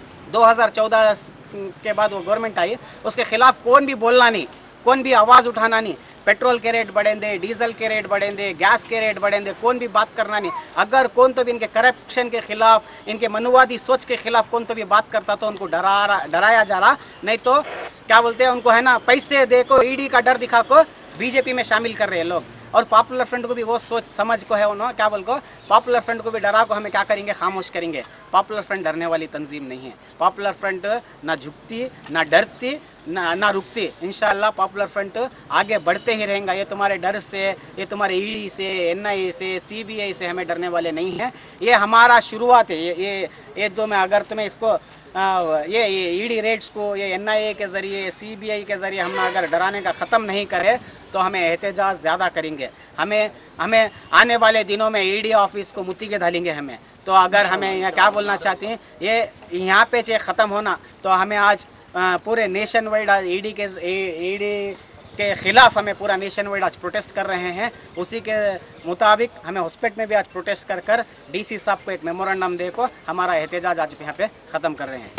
2014 के बाद वो गवर्नमेंट आई उसके खिलाफ कौन भी बोलना नहीं कौन भी आवाज़ उठाना नहीं पेट्रोल के रेट बढ़ेंगे डीजल के रेट बढ़ेंगे गैस के रेट बढ़ेंगे कौन भी बात करना नहीं अगर कौन तो भी इनके करप्शन के खिलाफ इनके मनुवादी सोच के खिलाफ कौन तो भी बात करता तो उनको डरा रहा डराया जा रहा नहीं तो क्या बोलते हैं उनको है ना पैसे दे को ईडी का डर दिखा को बीजेपी में शामिल कर रहे हैं लोग और पॉपुलर फ्रंट को भी वो सोच समझ को है उन्होंने क्या बोल को पॉपुलर फ्रंट को भी डरा को हमें क्या करेंगे खामोश करेंगे पॉपुलर फ्रंट डरने वाली तंजीम नहीं है पॉपुलर फ्रंट ना झुकती ना डरती ना ना रुकती इंशाल्लाह पॉपुलर फ्रंट आगे बढ़ते ही रहेगा ये तुम्हारे डर से ये तुम्हारे ईडी से एनआईए से सीबीआई से हमें डरने वाले नहीं हैं ये हमारा शुरुआत है ये ये ये दो में अगर तुम्हें इसको आ, ये ये ईडी रेट्स को ये एनआईए के ज़रिए सीबीआई के ज़रिए हम अगर डराने का ख़त्म नहीं करें तो हमें एहतजाज ज़्यादा करेंगे हमें हमें आने वाले दिनों में ईडी ऑफिस को मुत्ती के डालेंगे हमें तो अगर हमें यहाँ क्या बोलना चाहते हैं ये यहाँ पे चाहे ख़त्म होना तो हमें आज आ, पूरे नेशन वाइड ईडी के ईडी के खिलाफ हमें पूरा नेशन वाइड आज प्रोटेस्ट कर रहे हैं उसी के मुताबिक हमें हॉस्पिटल में भी आज प्रोटेस्ट कर कर डीसी साहब को एक मेमोरेंडम दे को हमारा एहतजाज आज यहाँ पे ख़त्म कर रहे हैं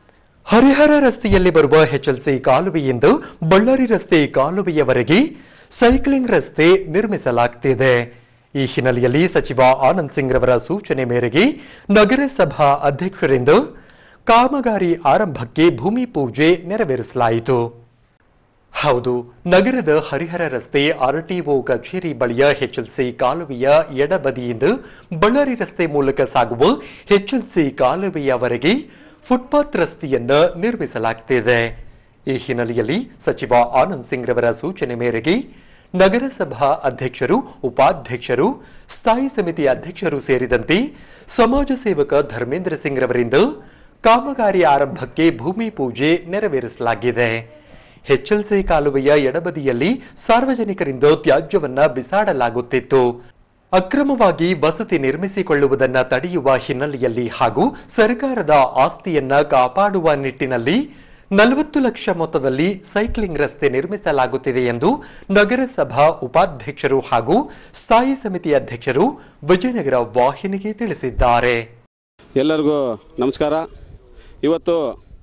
ಹರಿಹರ ರಸ್ತೆಯಲ್ಲಿ ಬರುವ ಎಚ್ಎಲ್ಸಿ ಕಾಲುವೆಯಿಂದ ಬಳ್ಳಾರಿ ರಸ್ತೆ ಕಾಲುವೆಯವರೆಗೆ ಸೈಕ್ಲಿಂಗ್ ರಸ್ತೆ ನಿರ್ಮಿಸಲಾಗ್ತಿದೆ ಈ ಹಿನ್ನೆಲೆಯಲ್ಲಿ ಸಚಿವ ಆನಂದ್ ಸಿಂಗ್ ರವರ ಸೂಚನೆ ಮೇರೆಗೆ ನಗರಸಭಾ ಅಧ್ಯಕ್ಷರಿಂದ ಕಾಮಗಾರಿ ಆರಂಭಕ್ಕೆ ಭೂಮಿ ಪೂಜೆ ನೆರವೇರಿಸಲಾಯಿತು ಹೌದು ನಗರದ ಹರಿಹರ ರಸ್ತೆ ಆರ್ಟಿಒ ಕಚೇರಿ ಬಳಿಯ ಎಚ್ಎಲ್ಸಿ ಕಾಲುವೆಯ ಎಡಬದಿಯಿಂದ ಬಳ್ಳಾರಿ ರಸ್ತೆ ಮೂಲಕ ಸಾಗುವ ಎಚ್ಎಲ್ಸಿ ಕಾಲುವೆಯವರೆಗೆ ಫುಟ್ಪಾತ್ ರಸ್ತೆಯನ್ನ ನಿರ್ಮಿಸಲಾಗ್ತಿದೆ ಈ ಹಿನ್ನೆಲೆಯಲ್ಲಿ ಸಚಿವ ಆನಂದ್ ಸಿಂಗ್ ರವರ ಸೂಚನೆ ಮೇರೆಗೆ ನಗರಸಭಾ ಅಧ್ಯಕ್ಷರು ಉಪಾಧ್ಯಕ್ಷರು ಸ್ಥಾಯಿ ಸಮಿತಿ ಅಧ್ಯಕ್ಷರು ಸೇರಿದಂತೆ ಸಮಾಜ ಸೇವಕ ಧರ್ಮೇಂದ್ರ ಸಿಂಗ್ ರವರಿಂದ ಕಾಮಗಾರಿ ಆರಂಭಕ್ಕೆ ಭೂಮಿ ಪೂಜೆ ನೆರವೇರಿಸಲಾಗಿದೆ ಎಚ್ಎಲ್ಸಿ ಕಾಲುವೆಯ ಎಡಬದಿಯಲ್ಲಿ ಸಾರ್ವಜನಿಕರಿಂದ ತ್ಯಾಜ್ಯವನ್ನ ಬಿಸಾಡಲಾಗುತ್ತಿತ್ತು ಅಕ್ರಮವಾಗಿ ವಸತಿ ನಿರ್ಮಿಸಿಕೊಳ್ಳುವುದನ್ನ ತಡೆಯುವ ಹಿನ್ನೆಲೆಯಲ್ಲಿ ಹಾಗೂ ಸರ್ಕಾರದ ಆಸ್ತಿಯನ್ನ ಕಾಪಾಡುವ ನಿಟ್ಟಿನಲ್ಲಿ ನಲವತ್ತು ಲಕ್ಷ ಮೊತ್ತದಲ್ಲಿ ಸೈಕ್ಲಿಂಗ್ ರಸ್ತೆ ನಿರ್ಮಿಸಲಾಗುತ್ತಿದೆ ಎಂದು ನಗರಸಭಾ ಉಪಾಧ್ಯಕ್ಷರು ಹಾಗೂ ಸ್ಥಾಯಿ ಸಮಿತಿ ಅಧ್ಯಕ್ಷರು ವಿಜಯನಗರ ವಾಹಿನಿಗೆ ತಿಳಿಸಿದ್ದಾರೆ ಎಲ್ಲರಿಗೂ ನಮಸ್ಕಾರ ಇವತ್ತು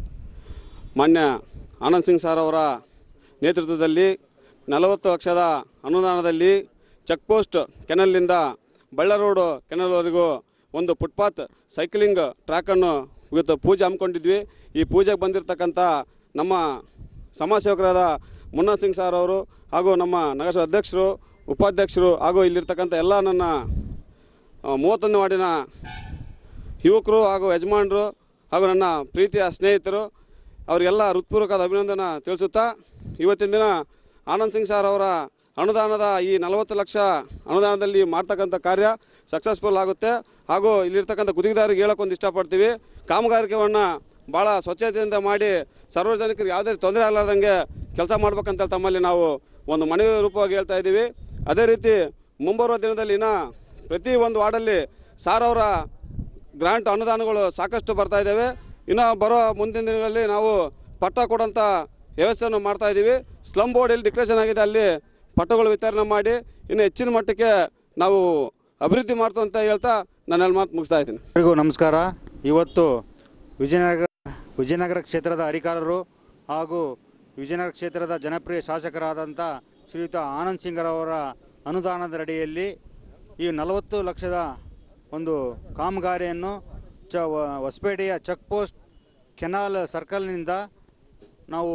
ಮಾನ್ಯ ಆನಂದ್ ಸಿಂಗ್ ಸರ್ ಅವರ ನೇತೃತ್ವದಲ್ಲಿ ನಲವತ್ತು ಲಕ್ಷದ ಅನುದಾನದಲ್ಲಿ ಚೆಕ್ ಪೋಸ್ಟ್ ಕೆನಲ್ನಿಂದ ಬಳ್ಳರೋಡು ಕೆನಲ್ವರೆಗೂ ಒಂದು ಫುಟ್ಪಾತ್ ಸೈಕ್ಲಿಂಗ್ ಟ್ರ್ಯಾಕನ್ನು ಇವತ್ತು ಪೂಜೆ ಹಮ್ಮಿಕೊಂಡಿದ್ವಿ ಈ ಪೂಜೆಗೆ ಬಂದಿರತಕ್ಕಂಥ ನಮ್ಮ ಸಮಾಜ ಸೇವಕರಾದ ಮುನ್ನಾ ಸಿಂಗ್ ಸರ್ ಅವರು ಹಾಗೂ ನಮ್ಮ ನಗರಸಭೆ ಅಧ್ಯಕ್ಷರು ಉಪಾಧ್ಯಕ್ಷರು ಹಾಗೂ ಇಲ್ಲಿರ್ತಕ್ಕಂಥ ಎಲ್ಲ ನನ್ನ ಆ, ಮೂವತ್ತೊಂದು ವಾರ್ಡಿನ ಯುವಕರು ಹಾಗೂ ಯಜಮಾನರು ಹಾಗೂ ನನ್ನ ಪ್ರೀತಿಯ ಸ್ನೇಹಿತರು ಅವರಿಗೆಲ್ಲ ಹೃತ್ಪೂರ್ವಕವಾದ ಅಭಿನಂದನೆ ತಿಳಿಸುತ್ತಾ ಇವತ್ತಿನ ದಿನ ಆನಂದ್ ಸಿಂಗ್ ಸರ್ ಅವರ ಅನುದಾನದ ಈ ನಲವತ್ತು ಲಕ್ಷ ಅನುದಾನದಲ್ಲಿ ಮಾಡ್ತಕ್ಕಂಥ ಕಾರ್ಯ ಸಕ್ಸಸ್ಫುಲ್ ಆಗುತ್ತೆ ಹಾಗೂ ಇಲ್ಲಿರ್ತಕ್ಕಂಥ ಗುತ್ತಿಗೆದಾರರಿಗೆ ಹೇಳೋಕ್ಕೊಂದು ಇಷ್ಟಪಡ್ತೀವಿ ಕಾಮಗಾರಿಕೆಯನ್ನು ಭಾಳ ಸ್ವಚ್ಛತೆಯಿಂದ ಮಾಡಿ ಸಾರ್ವಜನಿಕರಿಗೆ ಯಾವುದೇ ತೊಂದರೆ ಆಗಲಾರ್ದಂಗೆ ಕೆಲಸ ಮಾಡ್ಬೇಕಂತ ತಮ್ಮಲ್ಲಿ ನಾವು ಒಂದು ಮನವಿ ರೂಪವಾಗಿ ಹೇಳ್ತಾ ಇದ್ದೀವಿ ಅದೇ ರೀತಿ ಮುಂಬರುವ ದಿನದಲ್ಲಿನ ಪ್ರತಿ ಒಂದು ವಾರ್ಡಲ್ಲಿ ಸಾರ್ ಅವರ ಗ್ರಾಂಟ್ ಅನುದಾನಗಳು ಸಾಕಷ್ಟು ಬರ್ತಾ ಇದ್ದಾವೆ ಇನ್ನು ಬರೋ ಮುಂದಿನ ದಿನಗಳಲ್ಲಿ ನಾವು ಪಟ್ಟ ಕೊಡೋಂಥ ವ್ಯವಸ್ಥೆಯನ್ನು ಮಾಡ್ತಾ ಇದ್ದೀವಿ ಸ್ಲಮ್ ಬೋರ್ಡ್ ಎಲ್ಲಿ ಡಿಕ್ಲೇಷನ್ ಆಗಿದೆ ಅಲ್ಲಿ ಪಟ್ಟಗಳು ವಿತರಣೆ ಮಾಡಿ ಇನ್ನು ಹೆಚ್ಚಿನ ಮಟ್ಟಕ್ಕೆ ನಾವು ಅಭಿವೃದ್ಧಿ ಮಾಡ್ತು ಅಂತ ಹೇಳ್ತಾ ನಾನು ಅಲ್ಲಿ ಮಾತು ಮುಗಿಸ್ತಾ ಇದ್ದೀನಿ ಎಲ್ಲರಿಗೂ ನಮಸ್ಕಾರ ಇವತ್ತು ವಿಜಯನಗರ ವಿಜಯನಗರ ಕ್ಷೇತ್ರದ ಅಧಿಕಾರರು ಹಾಗೂ ವಿಜಯನಗರ ಕ್ಷೇತ್ರದ ಜನಪ್ರಿಯ ಶಾಸಕರಾದಂಥ ಶ್ರೀಯುತ ಆನಂದ್ ಸಿಂಗರವರ ಅನುದಾನದ ಅಡಿಯಲ್ಲಿ ಈ ನಲವತ್ತು ಲಕ್ಷದ ಒಂದು ಕಾಮಗಾರಿಯನ್ನು ಚ ವ- ಹೊಸಪೇಟೆಯ ಚೆಕ್ ಪೋಸ್ಟ್ ಕೆನಾಲ್ ಸರ್ಕಲ್ನಿಂದ ನಾವು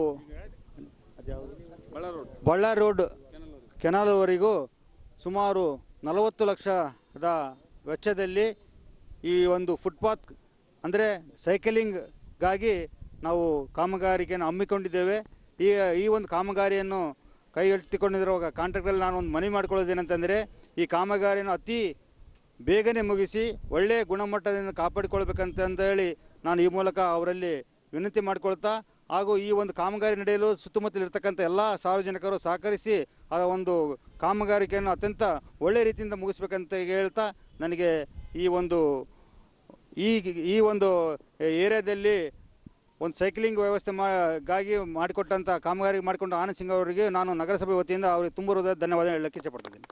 ಬಳ್ಳಾರಿ ರೋಡ್ ಕೆನಾಲ್ವರೆಗೂ ಸುಮಾರು ನಲವತ್ತು ಲಕ್ಷದ ವೆಚ್ಚದಲ್ಲಿ ಈ ಒಂದು ಫುಟ್ಪಾತ್ ಅಂದರೆ ಸೈಕಲಿಂಗ್ಗಾಗಿ ನಾವು ಕಾಮಗಾರಿಕೆಯನ್ನು ಹಮ್ಮಿಕೊಂಡಿದ್ದೇವೆ ಈ ಈ ಒಂದು ಕಾಮಗಾರಿಯನ್ನು ಕೈಗೆತ್ತಿಕೊಂಡಿರುವ ಕಾಂಟ್ರಾಕ್ಟಲ್ಲಿ ನಾನು ಒಂದು ಮನವಿ ಮಾಡ್ಕೊಳ್ಳೋದೇನಂತಂದರೆ ಈ ಕಾಮಗಾರಿಯನ್ನು ಅತಿ ಬೇಗನೆ ಮುಗಿಸಿ ಒಳ್ಳೆಯ ಗುಣಮಟ್ಟದಿಂದ ಕಾಪಾಡಿಕೊಳ್ಬೇಕಂತ ಅಂತ ಹೇಳಿ ನಾನು ಈ ಮೂಲಕ ಅವರಲ್ಲಿ ವಿನಂತಿ ಮಾಡಿಕೊಳ್ತಾ ಹಾಗೂ ಈ ಒಂದು ಕಾಮಗಾರಿ ನಡೆಯಲು ಸುತ್ತಮುತ್ತಲಿರ್ತಕ್ಕಂಥ ಎಲ್ಲ ಸಾರ್ವಜನಿಕರು ಸಹಕರಿಸಿ ಆ ಒಂದು ಕಾಮಗಾರಿಕೆಯನ್ನು ಅತ್ಯಂತ ಒಳ್ಳೆಯ ರೀತಿಯಿಂದ ಮುಗಿಸ್ಬೇಕಂತ ಹೇಳ್ತಾ ನನಗೆ ಈ ಒಂದು ಈ ಈ ಒಂದು ಏರಿಯಾದಲ್ಲಿ ಒಂದು ಸೈಕ್ಲಿಂಗ್ ವ್ಯವಸ್ಥೆ ಮಾ ಗಾಗಿ ಮಾಡಿಕೊಟ್ಟಂಥ ಕಾಮಗಾರಿ ಮಾಡಿಕೊಂಡು ಆನಂದ್ ಸಿಂಗ್ ಅವರಿಗೆ ನಾನು ನಗರಸಭೆ ವತಿಯಿಂದ ಅವರಿಗೆ ತುಂಬ ಹೃದಯ ಧನ್ಯವಾದ ಹೇಳಕ್ಕೆ ಇಷ್ಟಪಡ್ತಿದ್ದೀನಿ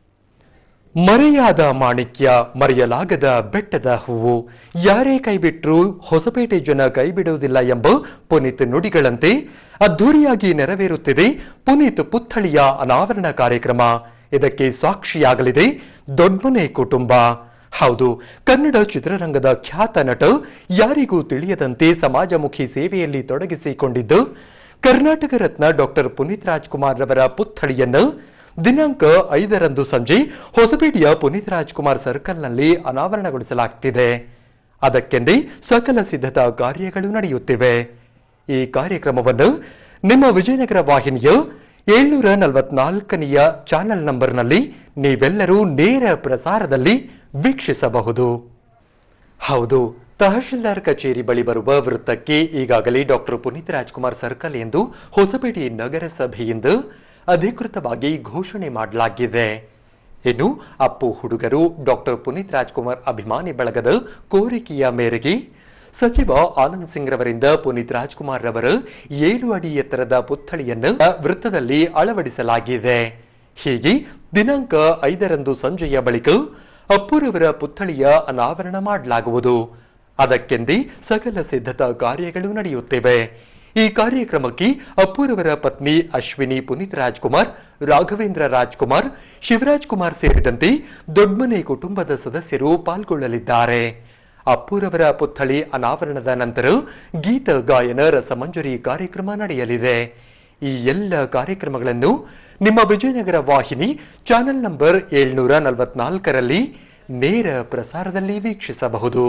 ಮರೆಯಾದ ಮಾಣಿಕ್ಯ ಮರೆಯಲಾಗದ ಬೆಟ್ಟದ ಹೂವು ಯಾರೇ ಕೈಬಿಟ್ರೂ ಹೊಸಪೇಟೆ ಜನ ಕೈಬಿಡುವುದಿಲ್ಲ ಎಂಬ ಪುನೀತ್ ನುಡಿಗಳಂತೆ ಅದ್ಧೂರಿಯಾಗಿ ನೆರವೇರುತ್ತಿದೆ ಪುನೀತ್ ಪುತ್ಥಳಿಯ ಅನಾವರಣ ಕಾರ್ಯಕ್ರಮ ಇದಕ್ಕೆ ಸಾಕ್ಷಿಯಾಗಲಿದೆ ದೊಡ್ಮನೆ ಕುಟುಂಬ ಹೌದು ಕನ್ನಡ ಚಿತ್ರರಂಗದ ಖ್ಯಾತ ನಟ ಯಾರಿಗೂ ತಿಳಿಯದಂತೆ ಸಮಾಜಮುಖಿ ಸೇವೆಯಲ್ಲಿ ತೊಡಗಿಸಿಕೊಂಡಿದ್ದು ಕರ್ನಾಟಕ ರತ್ನ ಡಾಕ್ಟರ್ ಪುನೀತ್ ರಾಜ್ಕುಮಾರ್ ರವರ ಪುತ್ಥಳಿಯನ್ನು ದಿನಾಂಕ ಐದರಂದು ಸಂಜೆ ಹೊಸಪೇಟೆಯ ಪುನೀತ್ ರಾಜ್ಕುಮಾರ್ ಸರ್ಕಲ್ನಲ್ಲಿ ಅನಾವರಣಗೊಳಿಸಲಾಗುತ್ತಿದೆ ಅದಕ್ಕೆಂದೇ ಸಕಲ ಸಿದ್ಧತಾ ಕಾರ್ಯಗಳು ನಡೆಯುತ್ತಿವೆ ಈ ಕಾರ್ಯಕ್ರಮವನ್ನು ನಿಮ್ಮ ವಿಜಯನಗರ ವಾಹಿನಿಯ ಏಳ್ನೂರ ನಲವತ್ನಾಲ್ಕನೆಯ ಚಾನೆಲ್ ನಂಬರ್ನಲ್ಲಿ ನೀವೆಲ್ಲರೂ ನೇರ ಪ್ರಸಾರದಲ್ಲಿ ವೀಕ್ಷಿಸಬಹುದು ಹೌದು ತಹಶೀಲ್ದಾರ್ ಕಚೇರಿ ಬಳಿ ಬರುವ ವೃತ್ತಕ್ಕೆ ಈಗಾಗಲೇ ಡಾಕ್ಟರ್ ಪುನೀತ್ ರಾಜ್ಕುಮಾರ್ ಸರ್ಕಲ್ ಎಂದು ಹೊಸಪೇಟೆ ನಗರಸಭೆಯಿಂದ ಅಧಿಕೃತವಾಗಿ ಘೋಷಣೆ ಮಾಡಲಾಗಿದೆ ಇನ್ನು ಅಪ್ಪು ಹುಡುಗರು ಡಾಕ್ಟರ್ ಪುನೀತ್ ರಾಜ್ಕುಮಾರ್ ಅಭಿಮಾನಿ ಬಳಗದ ಕೋರಿಕೆಯ ಮೇರೆಗೆ ಸಚಿವ ಆನಂದ್ ಸಿಂಗ್ ರವರಿಂದ ಪುನೀತ್ ರಾಜ್ಕುಮಾರ್ ರವರ ಏಳು ಅಡಿ ಎತ್ತರದ ಪುತ್ಥಳಿಯನ್ನು ವೃತ್ತದಲ್ಲಿ ಅಳವಡಿಸಲಾಗಿದೆ ಹೀಗೆ ದಿನಾಂಕ ಐದರಂದು ಸಂಜೆಯ ಬಳಿಕ ಅಪ್ಪುರವರ ಪುತ್ಥಳಿಯ ಅನಾವರಣ ಮಾಡಲಾಗುವುದು ಅದಕ್ಕೆಂದೇ ಸಕಲ ಸಿದ್ಧತಾ ಕಾರ್ಯಗಳು ನಡೆಯುತ್ತಿವೆ ಈ ಕಾರ್ಯಕ್ರಮಕ್ಕೆ ಅಪ್ಪುರವರ ಪತ್ನಿ ಅಶ್ವಿನಿ ಪುನೀತ್ ರಾಜ್ಕುಮಾರ್ ರಾಘವೇಂದ್ರ ರಾಜ್ಕುಮಾರ್ ಶಿವರಾಜ್ ಕುಮಾರ್ ಸೇರಿದಂತೆ ದೊಡ್ಮನೆ ಕುಟುಂಬದ ಸದಸ್ಯರು ಪಾಲ್ಗೊಳ್ಳಲಿದ್ದಾರೆ ಅಪ್ಪುರವರ ಪುತ್ಥಳಿ ಅನಾವರಣದ ನಂತರ ಗೀತ ಗಾಯನ ರಸಮಂಜರಿ ಕಾರ್ಯಕ್ರಮ ನಡೆಯಲಿದೆ ಈ ಎಲ್ಲ ಕಾರ್ಯಕ್ರಮಗಳನ್ನು ನಿಮ್ಮ ವಿಜಯನಗರ ವಾಹಿನಿ ಚಾನೆಲ್ ನಂಬರ್ ಏಳ್ನೂರ ನಲವತ್ನಾಲ್ಕರಲ್ಲಿ ನೇರ ಪ್ರಸಾರದಲ್ಲಿ ವೀಕ್ಷಿಸಬಹುದು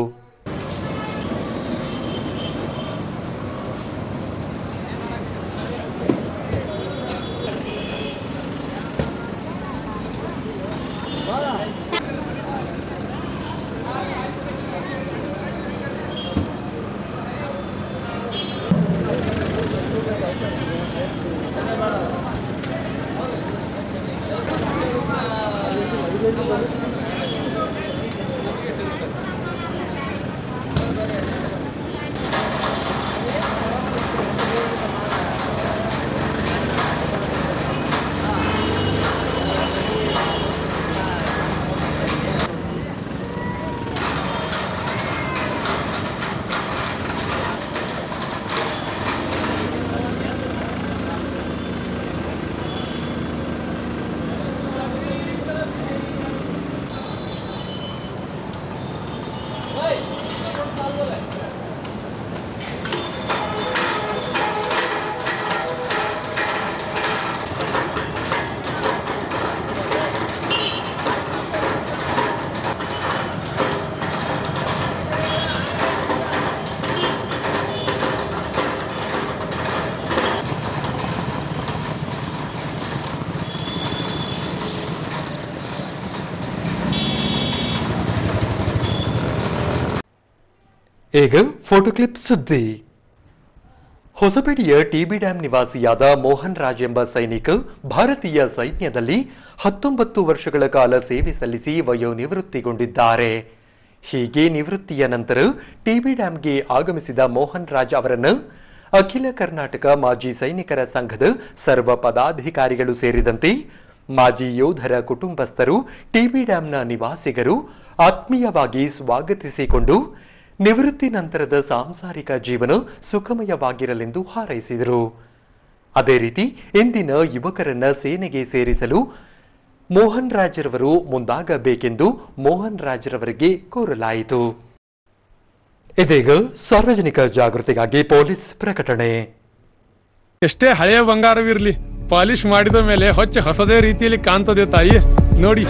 ಈಗ ಫೋಟೋ ಕ್ಲಿಪ್ ಸುದ್ದಿ ಹೊಸಪೇಟೆಯ ಟಿಬಿ ಡ್ಯಾಂ ನಿವಾಸಿಯಾದ ಮೋಹನ್ ರಾಜ್ ಎಂಬ ಸೈನಿಕ ಭಾರತೀಯ ಸೈನ್ಯದಲ್ಲಿ ಹತ್ತೊಂಬತ್ತು ವರ್ಷಗಳ ಕಾಲ ಸೇವೆ ಸಲ್ಲಿಸಿ ವಯೋನಿವೃತ್ತಿಗೊಂಡಿದ್ದಾರೆ ಹೀಗೆ ನಿವೃತ್ತಿಯ ನಂತರ ಟಿಬಿ ಡ್ಯಾಂಗೆ ಆಗಮಿಸಿದ ಮೋಹನ್ ರಾಜ್ ಅವರನ್ನು ಅಖಿಲ ಕರ್ನಾಟಕ ಮಾಜಿ ಸೈನಿಕರ ಸಂಘದ ಸರ್ವ ಪದಾಧಿಕಾರಿಗಳು ಸೇರಿದಂತೆ ಮಾಜಿ ಯೋಧರ ಕುಟುಂಬಸ್ಥರು ಟಿಬಿ ಡ್ಯಾಂನ ನಿವಾಸಿಗರು ಆತ್ಮೀಯವಾಗಿ ಸ್ವಾಗತಿಸಿಕೊಂಡು ನಿವೃತ್ತಿ ನಂತರದ ಸಾಂಸಾರಿಕ ಜೀವನ ಸುಖಮಯವಾಗಿರಲೆಂದು ಹಾರೈಸಿದರು ಅದೇ ರೀತಿ ಇಂದಿನ ಯುವಕರನ್ನ ಸೇನೆಗೆ ಸೇರಿಸಲು ಮೋಹನ್ ರಾಜ್ರವರು ಮುಂದಾಗಬೇಕೆಂದು ಮೋಹನ್ ರಾಜ್ರವರಿಗೆ ಕೋರಲಾಯಿತು ಇದೀಗ ಸಾರ್ವಜನಿಕ ಜಾಗೃತಿಗಾಗಿ ಪೊಲೀಸ್ ಪ್ರಕಟಣೆ ಎಷ್ಟೇ ಹಳೆಯ ಬಂಗಾರವಿರ್ಲಿ ಪಾಲಿಶ್ ಮಾಡಿದ ಮೇಲೆ ಹೊಚ್ಚ ಹೊಸದೇ ರೀತಿಯಲ್ಲಿ ಕಾಣ್ತದೆ ತಾಯಿ ನೋಡಿ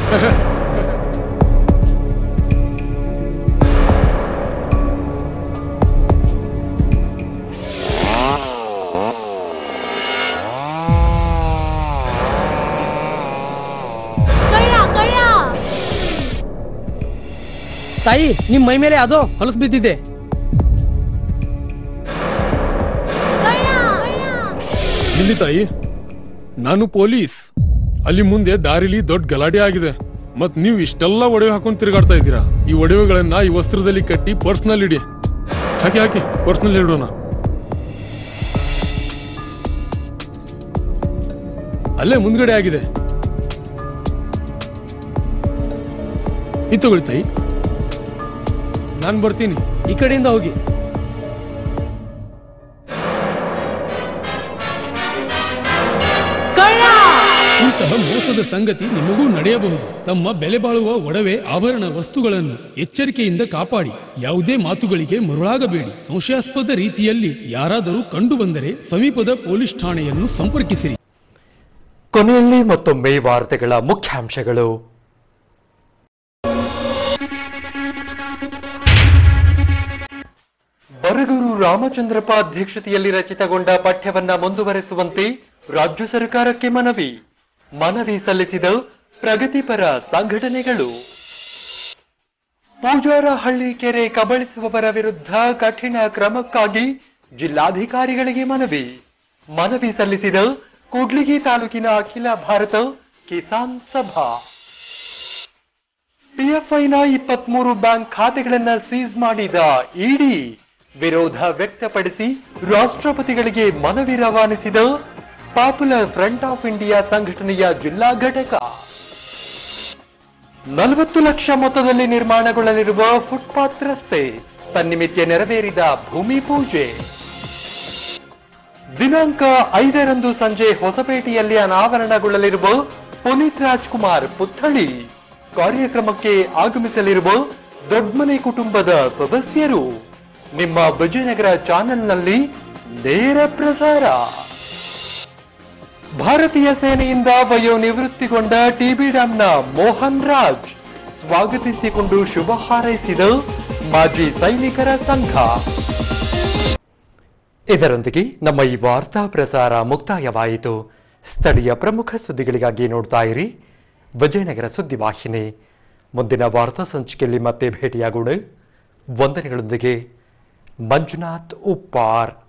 ತಾಯಿ ನಿಮ್ ಮೈ ಮೇಲೆ ಅದು ಹೊಲಸು ಬಿದ್ದಿದೆ ಇಲ್ಲಿ ತಾಯಿ ನಾನು ಪೊಲೀಸ್ ಅಲ್ಲಿ ಮುಂದೆ ದಾರಿಲಿ ದೊಡ್ಡ ಗಲಾಟೆ ಆಗಿದೆ ಮತ್ ನೀವು ಇಷ್ಟೆಲ್ಲ ಒಡವೆ ಹಾಕೊಂಡು ತಿರುಗಾಡ್ತಾ ಇದ್ದೀರಾ ಈ ಒಡವೆಗಳನ್ನ ಈ ವಸ್ತ್ರದಲ್ಲಿ ಕಟ್ಟಿ ಪರ್ಸ್ನಲ್ಲಿ ಇಡಿ ಹಾಕಿ ಹಾಕಿ ಪರ್ಸ್ನಲ್ಲಿ ಇಡೋಣ ಅಲ್ಲೇ ಮುಂದ್ಗಡೆ ಆಗಿದೆ ಇದು ತಗೊಳ್ಳಿ ತಾಯಿ ನಾನು ಬರ್ತೀನಿ ಈ ಕಡೆಯಿಂದ ಹೋಗಿ ಇಂತಹ ಮೋಸದ ಸಂಗತಿ ನಿಮಗೂ ನಡೆಯಬಹುದು ತಮ್ಮ ಬೆಲೆ ಬಾಳುವ ಒಡವೆ ಆಭರಣ ವಸ್ತುಗಳನ್ನು ಎಚ್ಚರಿಕೆಯಿಂದ ಕಾಪಾಡಿ ಯಾವುದೇ ಮಾತುಗಳಿಗೆ ಮರುಳಾಗಬೇಡಿ ಸಂಶಯಾಸ್ಪದ ರೀತಿಯಲ್ಲಿ ಯಾರಾದರೂ ಕಂಡು ಬಂದರೆ ಸಮೀಪದ ಪೊಲೀಸ್ ಠಾಣೆಯನ್ನು ಸಂಪರ್ಕಿಸಿರಿ ಕೊನೆಯಲ್ಲಿ ಮತ್ತೊಮ್ಮೆ ವಾರ್ತೆಗಳ ಮುಖ್ಯಾಂಶಗಳು ಬರಗೂರು ರಾಮಚಂದ್ರಪ್ಪ ಅಧ್ಯಕ್ಷತೆಯಲ್ಲಿ ರಚಿತಗೊಂಡ ಪಠ್ಯವನ್ನ ಮುಂದುವರೆಸುವಂತೆ ರಾಜ್ಯ ಸರ್ಕಾರಕ್ಕೆ ಮನವಿ ಮನವಿ ಸಲ್ಲಿಸಿದ ಪ್ರಗತಿಪರ ಸಂಘಟನೆಗಳು ಪೂಜಾರಹಳ್ಳಿ ಕೆರೆ ಕಬಳಿಸುವವರ ವಿರುದ್ಧ ಕಠಿಣ ಕ್ರಮಕ್ಕಾಗಿ ಜಿಲ್ಲಾಧಿಕಾರಿಗಳಿಗೆ ಮನವಿ ಮನವಿ ಸಲ್ಲಿಸಿದ ಕೂಡ್ಲಿಗಿ ತಾಲೂಕಿನ ಅಖಿಲ ಭಾರತ ಕಿಸಾನ್ ಸಭಾ ಪಿಎಫ್ಐನ ಇಪ್ಪತ್ಮೂರು ಬ್ಯಾಂಕ್ ಖಾತೆಗಳನ್ನ ಸೀಸ್ ಮಾಡಿದ ಇಡಿ ವಿರೋಧ ವ್ಯಕ್ತಪಡಿಸಿ ರಾಷ್ಟ್ರಪತಿಗಳಿಗೆ ಮನವಿ ರವಾನಿಸಿದ ಪಾಪ್ಯುಲರ್ ಫ್ರಂಟ್ ಆಫ್ ಇಂಡಿಯಾ ಸಂಘಟನೆಯ ಜಿಲ್ಲಾ ಘಟಕ ನಲವತ್ತು ಲಕ್ಷ ಮೊತ್ತದಲ್ಲಿ ನಿರ್ಮಾಣಗೊಳ್ಳಲಿರುವ ಫುಟ್ಪಾತ್ ರಸ್ತೆ ತನ್ನಿಮಿತ್ಯ ನೆರವೇರಿದ ಭೂಮಿ ಪೂಜೆ ದಿನಾಂಕ ಐದರಂದು ಸಂಜೆ ಹೊಸಪೇಟೆಯಲ್ಲಿ ಅನಾವರಣಗೊಳ್ಳಲಿರುವ ಪುನೀತ್ ರಾಜ್ಕುಮಾರ್ ಪುತ್ಥಳಿ ಕಾರ್ಯಕ್ರಮಕ್ಕೆ ಆಗಮಿಸಲಿರುವ ದೊಡ್ಮನೆ ಕುಟುಂಬದ ಸದಸ್ಯರು ನಿಮ್ಮ ವಿಜಯನಗರ ಚಾನೆಲ್ನಲ್ಲಿ ನೇರ ಪ್ರಸಾರ ಭಾರತೀಯ ಸೇನೆಯಿಂದ ವಯೋನಿವೃತ್ತಿಗೊಂಡ ಟಿಬಿ ಡ್ಯಾಂನ ಮೋಹನ್ ರಾಜ್ ಸ್ವಾಗತಿಸಿಕೊಂಡು ಶುಭ ಹಾರೈಸಿದ ಮಾಜಿ ಸೈನಿಕರ ಸಂಘ ಇದರೊಂದಿಗೆ ನಮ್ಮ ಈ ವಾರ್ತಾ ಪ್ರಸಾರ ಮುಕ್ತಾಯವಾಯಿತು ಸ್ಥಳೀಯ ಪ್ರಮುಖ ಸುದ್ದಿಗಳಿಗಾಗಿ ನೋಡ್ತಾ ಇರಿ ವಿಜಯನಗರ ಸುದ್ದಿವಾಹಿನಿ ಮುಂದಿನ ವಾರ್ತಾ ಸಂಚಿಕೆಯಲ್ಲಿ ಮತ್ತೆ ಭೇಟಿಯಾಗೋಣ ವಂದನೆಗಳೊಂದಿಗೆ ಮಂಜುನಾಥ್ ಉಪ್ಪಾರ್